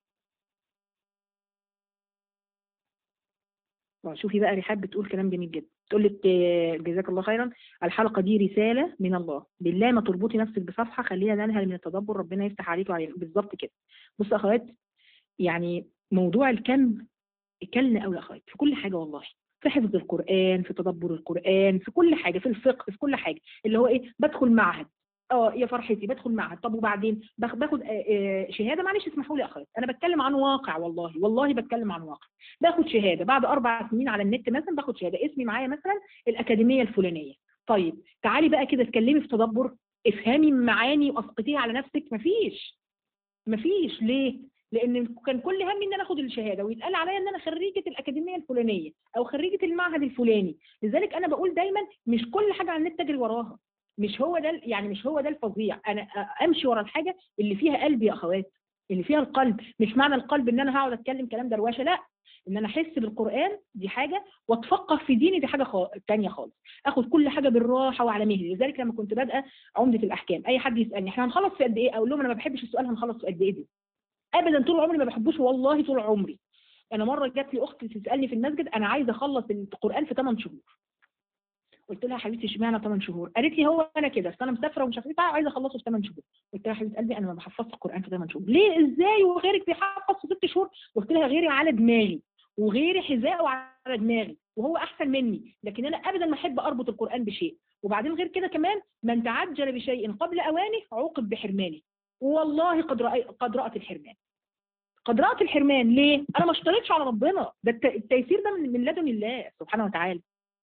آه، شوفي بقى رحاب بتقول كلام جميل جدا تقول لك آه، جزاك الله خيرا الحلقه دي رساله من الله بالله ما تربطي نفسك بصفحه خلينا ننهل من التدبر ربنا يفتح عليك وعلينا بالظبط كده بص يا اخوات يعني موضوع الكم كلنا قوي يا اخوات في كل حاجه والله في حفظ القرآن في تدبر القرآن في كل حاجة في الفقه في كل حاجة اللي هو ايه بدخل معهد اه يا فرحتي بدخل معهد طب وبعدين باخ- باخد آه، آه، شهادة معلش اسمحوا لي يا اخوات انا بتكلم عن واقع والله والله بتكلم عن واقع باخد شهادة بعد اربع سنين على النت مثلا باخد شهادة اسمي معايا مثلا الأكاديمية الفلانية طيب تعالي بقى كده اتكلمي في تدبر افهمي معاني واسقطيها على نفسك مفيش مفيش ليه؟ لان كان كل همي ان انا اخد الشهاده ويتقال عليا ان انا خريجه الاكاديميه الفلانيه او خريجه المعهد الفلاني لذلك انا بقول دايما مش كل حاجه على النت تجري وراها مش هو ده ال- يعني مش هو ده الفظيع انا أ- امشي ورا الحاجه اللي فيها قلب يا اخوات اللي فيها القلب مش معنى القلب ان انا هقعد اتكلم كلام دروشه لا ان انا احس بالقران دي حاجه واتفقه في ديني دي حاجه خا... تانية خالص اخد كل حاجه بالراحه وعلى مهلي لذلك لما كنت بادئه عمده الاحكام اي حد يسالني احنا هنخلص في قد ايه اقول لهم انا ما بحبش السؤال هنخلص في قد ايه دي ابدا طول عمري ما بحبوش والله طول عمري انا مره جات لي اختي تسالني في المسجد انا عايزه اخلص القران في 8 شهور قلت لها يا حبيبتي اشمعنى 8 شهور قالت لي هو انا كده اصل انا مسافره ومش عارفه ايه عايزه اخلصه في 8 شهور قلت لها يا حبيبه قلبي انا ما بحفظش القران في 8 شهور ليه ازاي وغيرك بيحفظ في 6 شهور قلت لها غيري على دماغي وغيري حذاءه على دماغي وهو احسن مني لكن انا ابدا ما احب اربط القران بشيء وبعدين غير كده كمان من تعجل بشيء قبل اوانه عوقب بحرمانه والله قد رأي قد رأت الحرمان قد رأت الحرمان ليه؟ أنا ما اشتريتش على ربنا ده الت- التيسير ده من من لدن الله سبحانه وتعالى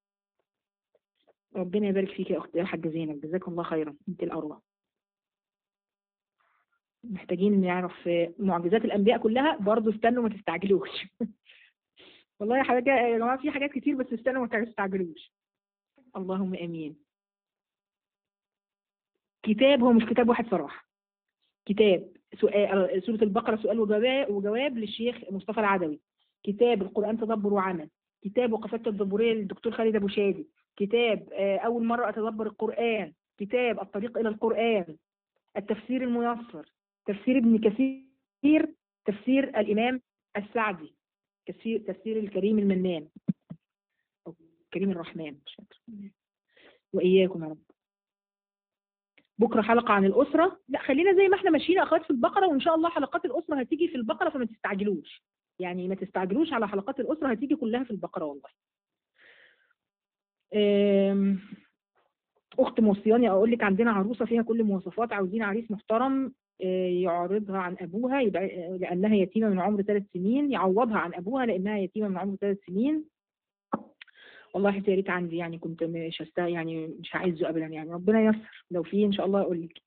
ربنا يبارك فيك يا أختي يا حاجة زينب جزاك الله خيرا أنت الأروع محتاجين نعرف معجزات الأنبياء كلها برضه استنوا ما تستعجلوش والله يا حاجة يا جماعة في حاجات كتير بس استنوا ما تستعجلوش اللهم آمين كتاب هو مش كتاب واحد صراحة كتاب سؤال سورة البقرة سؤال وجواب, وجواب للشيخ مصطفى العدوي كتاب القرآن تدبر وعمل كتاب وقفات التدبرية للدكتور خالد أبو شادي كتاب آه، أول مرة أتدبر القرآن كتاب الطريق إلى القرآن التفسير الميسر تفسير ابن كثير تفسير الإمام السعدي تفسير تفسير الكريم المنان أو كريم الرحمن مش فاكرة. وإياكم يا رب بكره حلقه عن الاسره لا خلينا زي ما احنا ماشيين يا اخوات في البقره وان شاء الله حلقات الاسره هتيجي في البقره فما تستعجلوش يعني ما تستعجلوش على حلقات الاسره هتيجي كلها في البقره والله أم، اخت موصياني اقول لك عندنا عروسه فيها كل مواصفات عاوزين عريس محترم آه، يعرضها عن أبوها يبقى آه، لأنها يتيمة من عمر ثلاث سنين يعوضها عن أبوها لأنها يتيمة من عمر ثلاث سنين والله يا ريت عندي يعني كنت مش هست يعني مش هعزه أبدا يعني ربنا ييسر لو في إن شاء الله أقول لك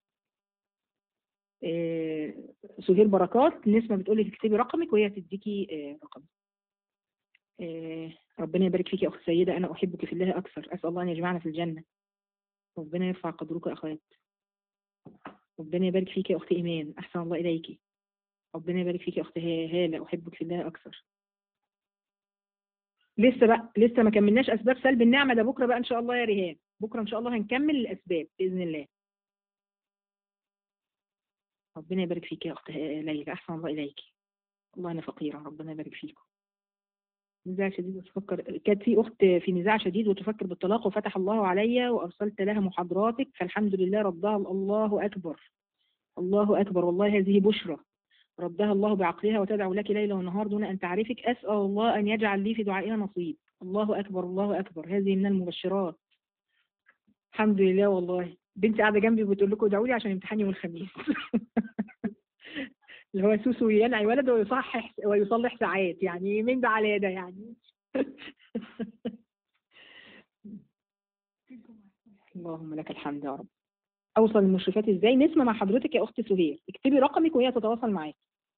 آه، سهير بركات نسمة بتقول لك اكتبي رقمك وهي تديكي آه، رقم آه، ربنا يبارك فيك يا أخت سيدة أنا أحبك في الله أكثر أسأل الله أن يجمعنا في الجنة ربنا يرفع قدرك يا أخوات ربنا يبارك فيك يا أخت إيمان أحسن الله إليك ربنا يبارك فيك يا أخت ها- هالة أحبك في الله أكثر لسه بقى لسه ما كملناش أسباب سلب النعمة ده بكرة بقى إن شاء الله يا ريهام بكرة إن شاء الله هنكمل الأسباب بإذن الله ربنا يبارك فيك يا أخت ليلى أحسن الله إليك والله أنا فقيرة ربنا يبارك فيكم نزاع شديد وتفكر كانت في أخت في نزاع شديد وتفكر بالطلاق وفتح الله عليا وأرسلت لها محاضراتك فالحمد لله ردها الله أكبر الله أكبر والله هذه بشرى ردها الله بعقلها وتدعو لك ليلا ونهار دون أن تعرفك أسأل الله أن يجعل لي في دعائها نصيب الله أكبر الله أكبر هذه من المبشرات الحمد لله والله بنتي قاعدة جنبي وبتقول لكم ادعوا لي عشان امتحاني يوم الخميس اللي هو سوسو ينعي ولد ويصحح ويصلح ساعات يعني مين ده على ده يعني اللهم لك الحمد يا رب اوصل المشرفات ازاي نسمع مع حضرتك يا اخت سهير اكتبي رقمك وهي تتواصل معاك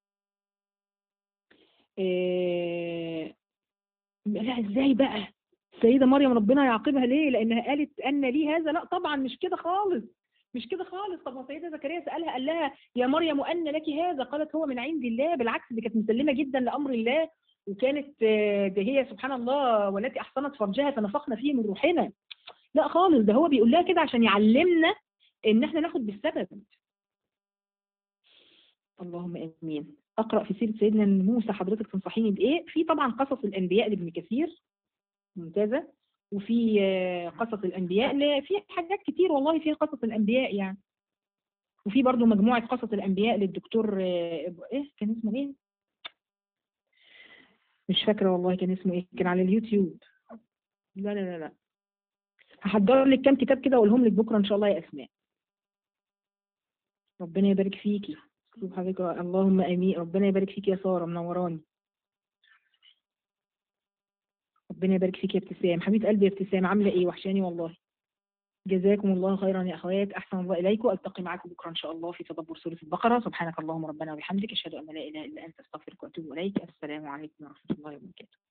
إيه... لا ازاي بقى السيدة مريم ربنا يعاقبها ليه لانها قالت ان لي هذا لا طبعا مش كده خالص مش كده خالص طب ما سيدة زكريا سألها قال لها يا مريم أن لك هذا قالت هو من عند الله بالعكس دي كانت مسلمة جدا لأمر الله وكانت آه، ده هي سبحان الله والتي أحصنت فرجها فنفخنا فيه من روحنا لا خالص ده هو بيقول لها كده عشان يعلمنا ان احنا ناخد بالسبب اللهم امين اقرا في سيره سيدنا موسى حضرتك تنصحيني بايه في طبعا قصص الانبياء لابن كثير ممتازه وفي آه، قصص الانبياء ل- في حاجات كتير والله في قصص الانبياء يعني وفي برضو مجموعه قصص الانبياء للدكتور آه، ايه كان اسمه ايه مش فاكره والله كان اسمه ايه كان على اليوتيوب لا لا لا لا هحضر لك كام كتاب كده واقولهم لك بكره ان شاء الله يا اسماء ربنا يبارك فيكي شوف حضرتك اللهم امين ربنا يبارك فيكي يا ساره منوراني ربنا يبارك فيكي يا ابتسام حبيبه قلبي يا ابتسام عامله ايه وحشاني والله جزاكم الله خيرا يا اخوات احسن الله اليكم التقي معاكم بكره ان شاء الله في تدبر سوره البقره سبحانك اللهم ربنا وبحمدك اشهد ان لا اله الا انت استغفرك واتوب اليك السلام عليكم ورحمه الله وبركاته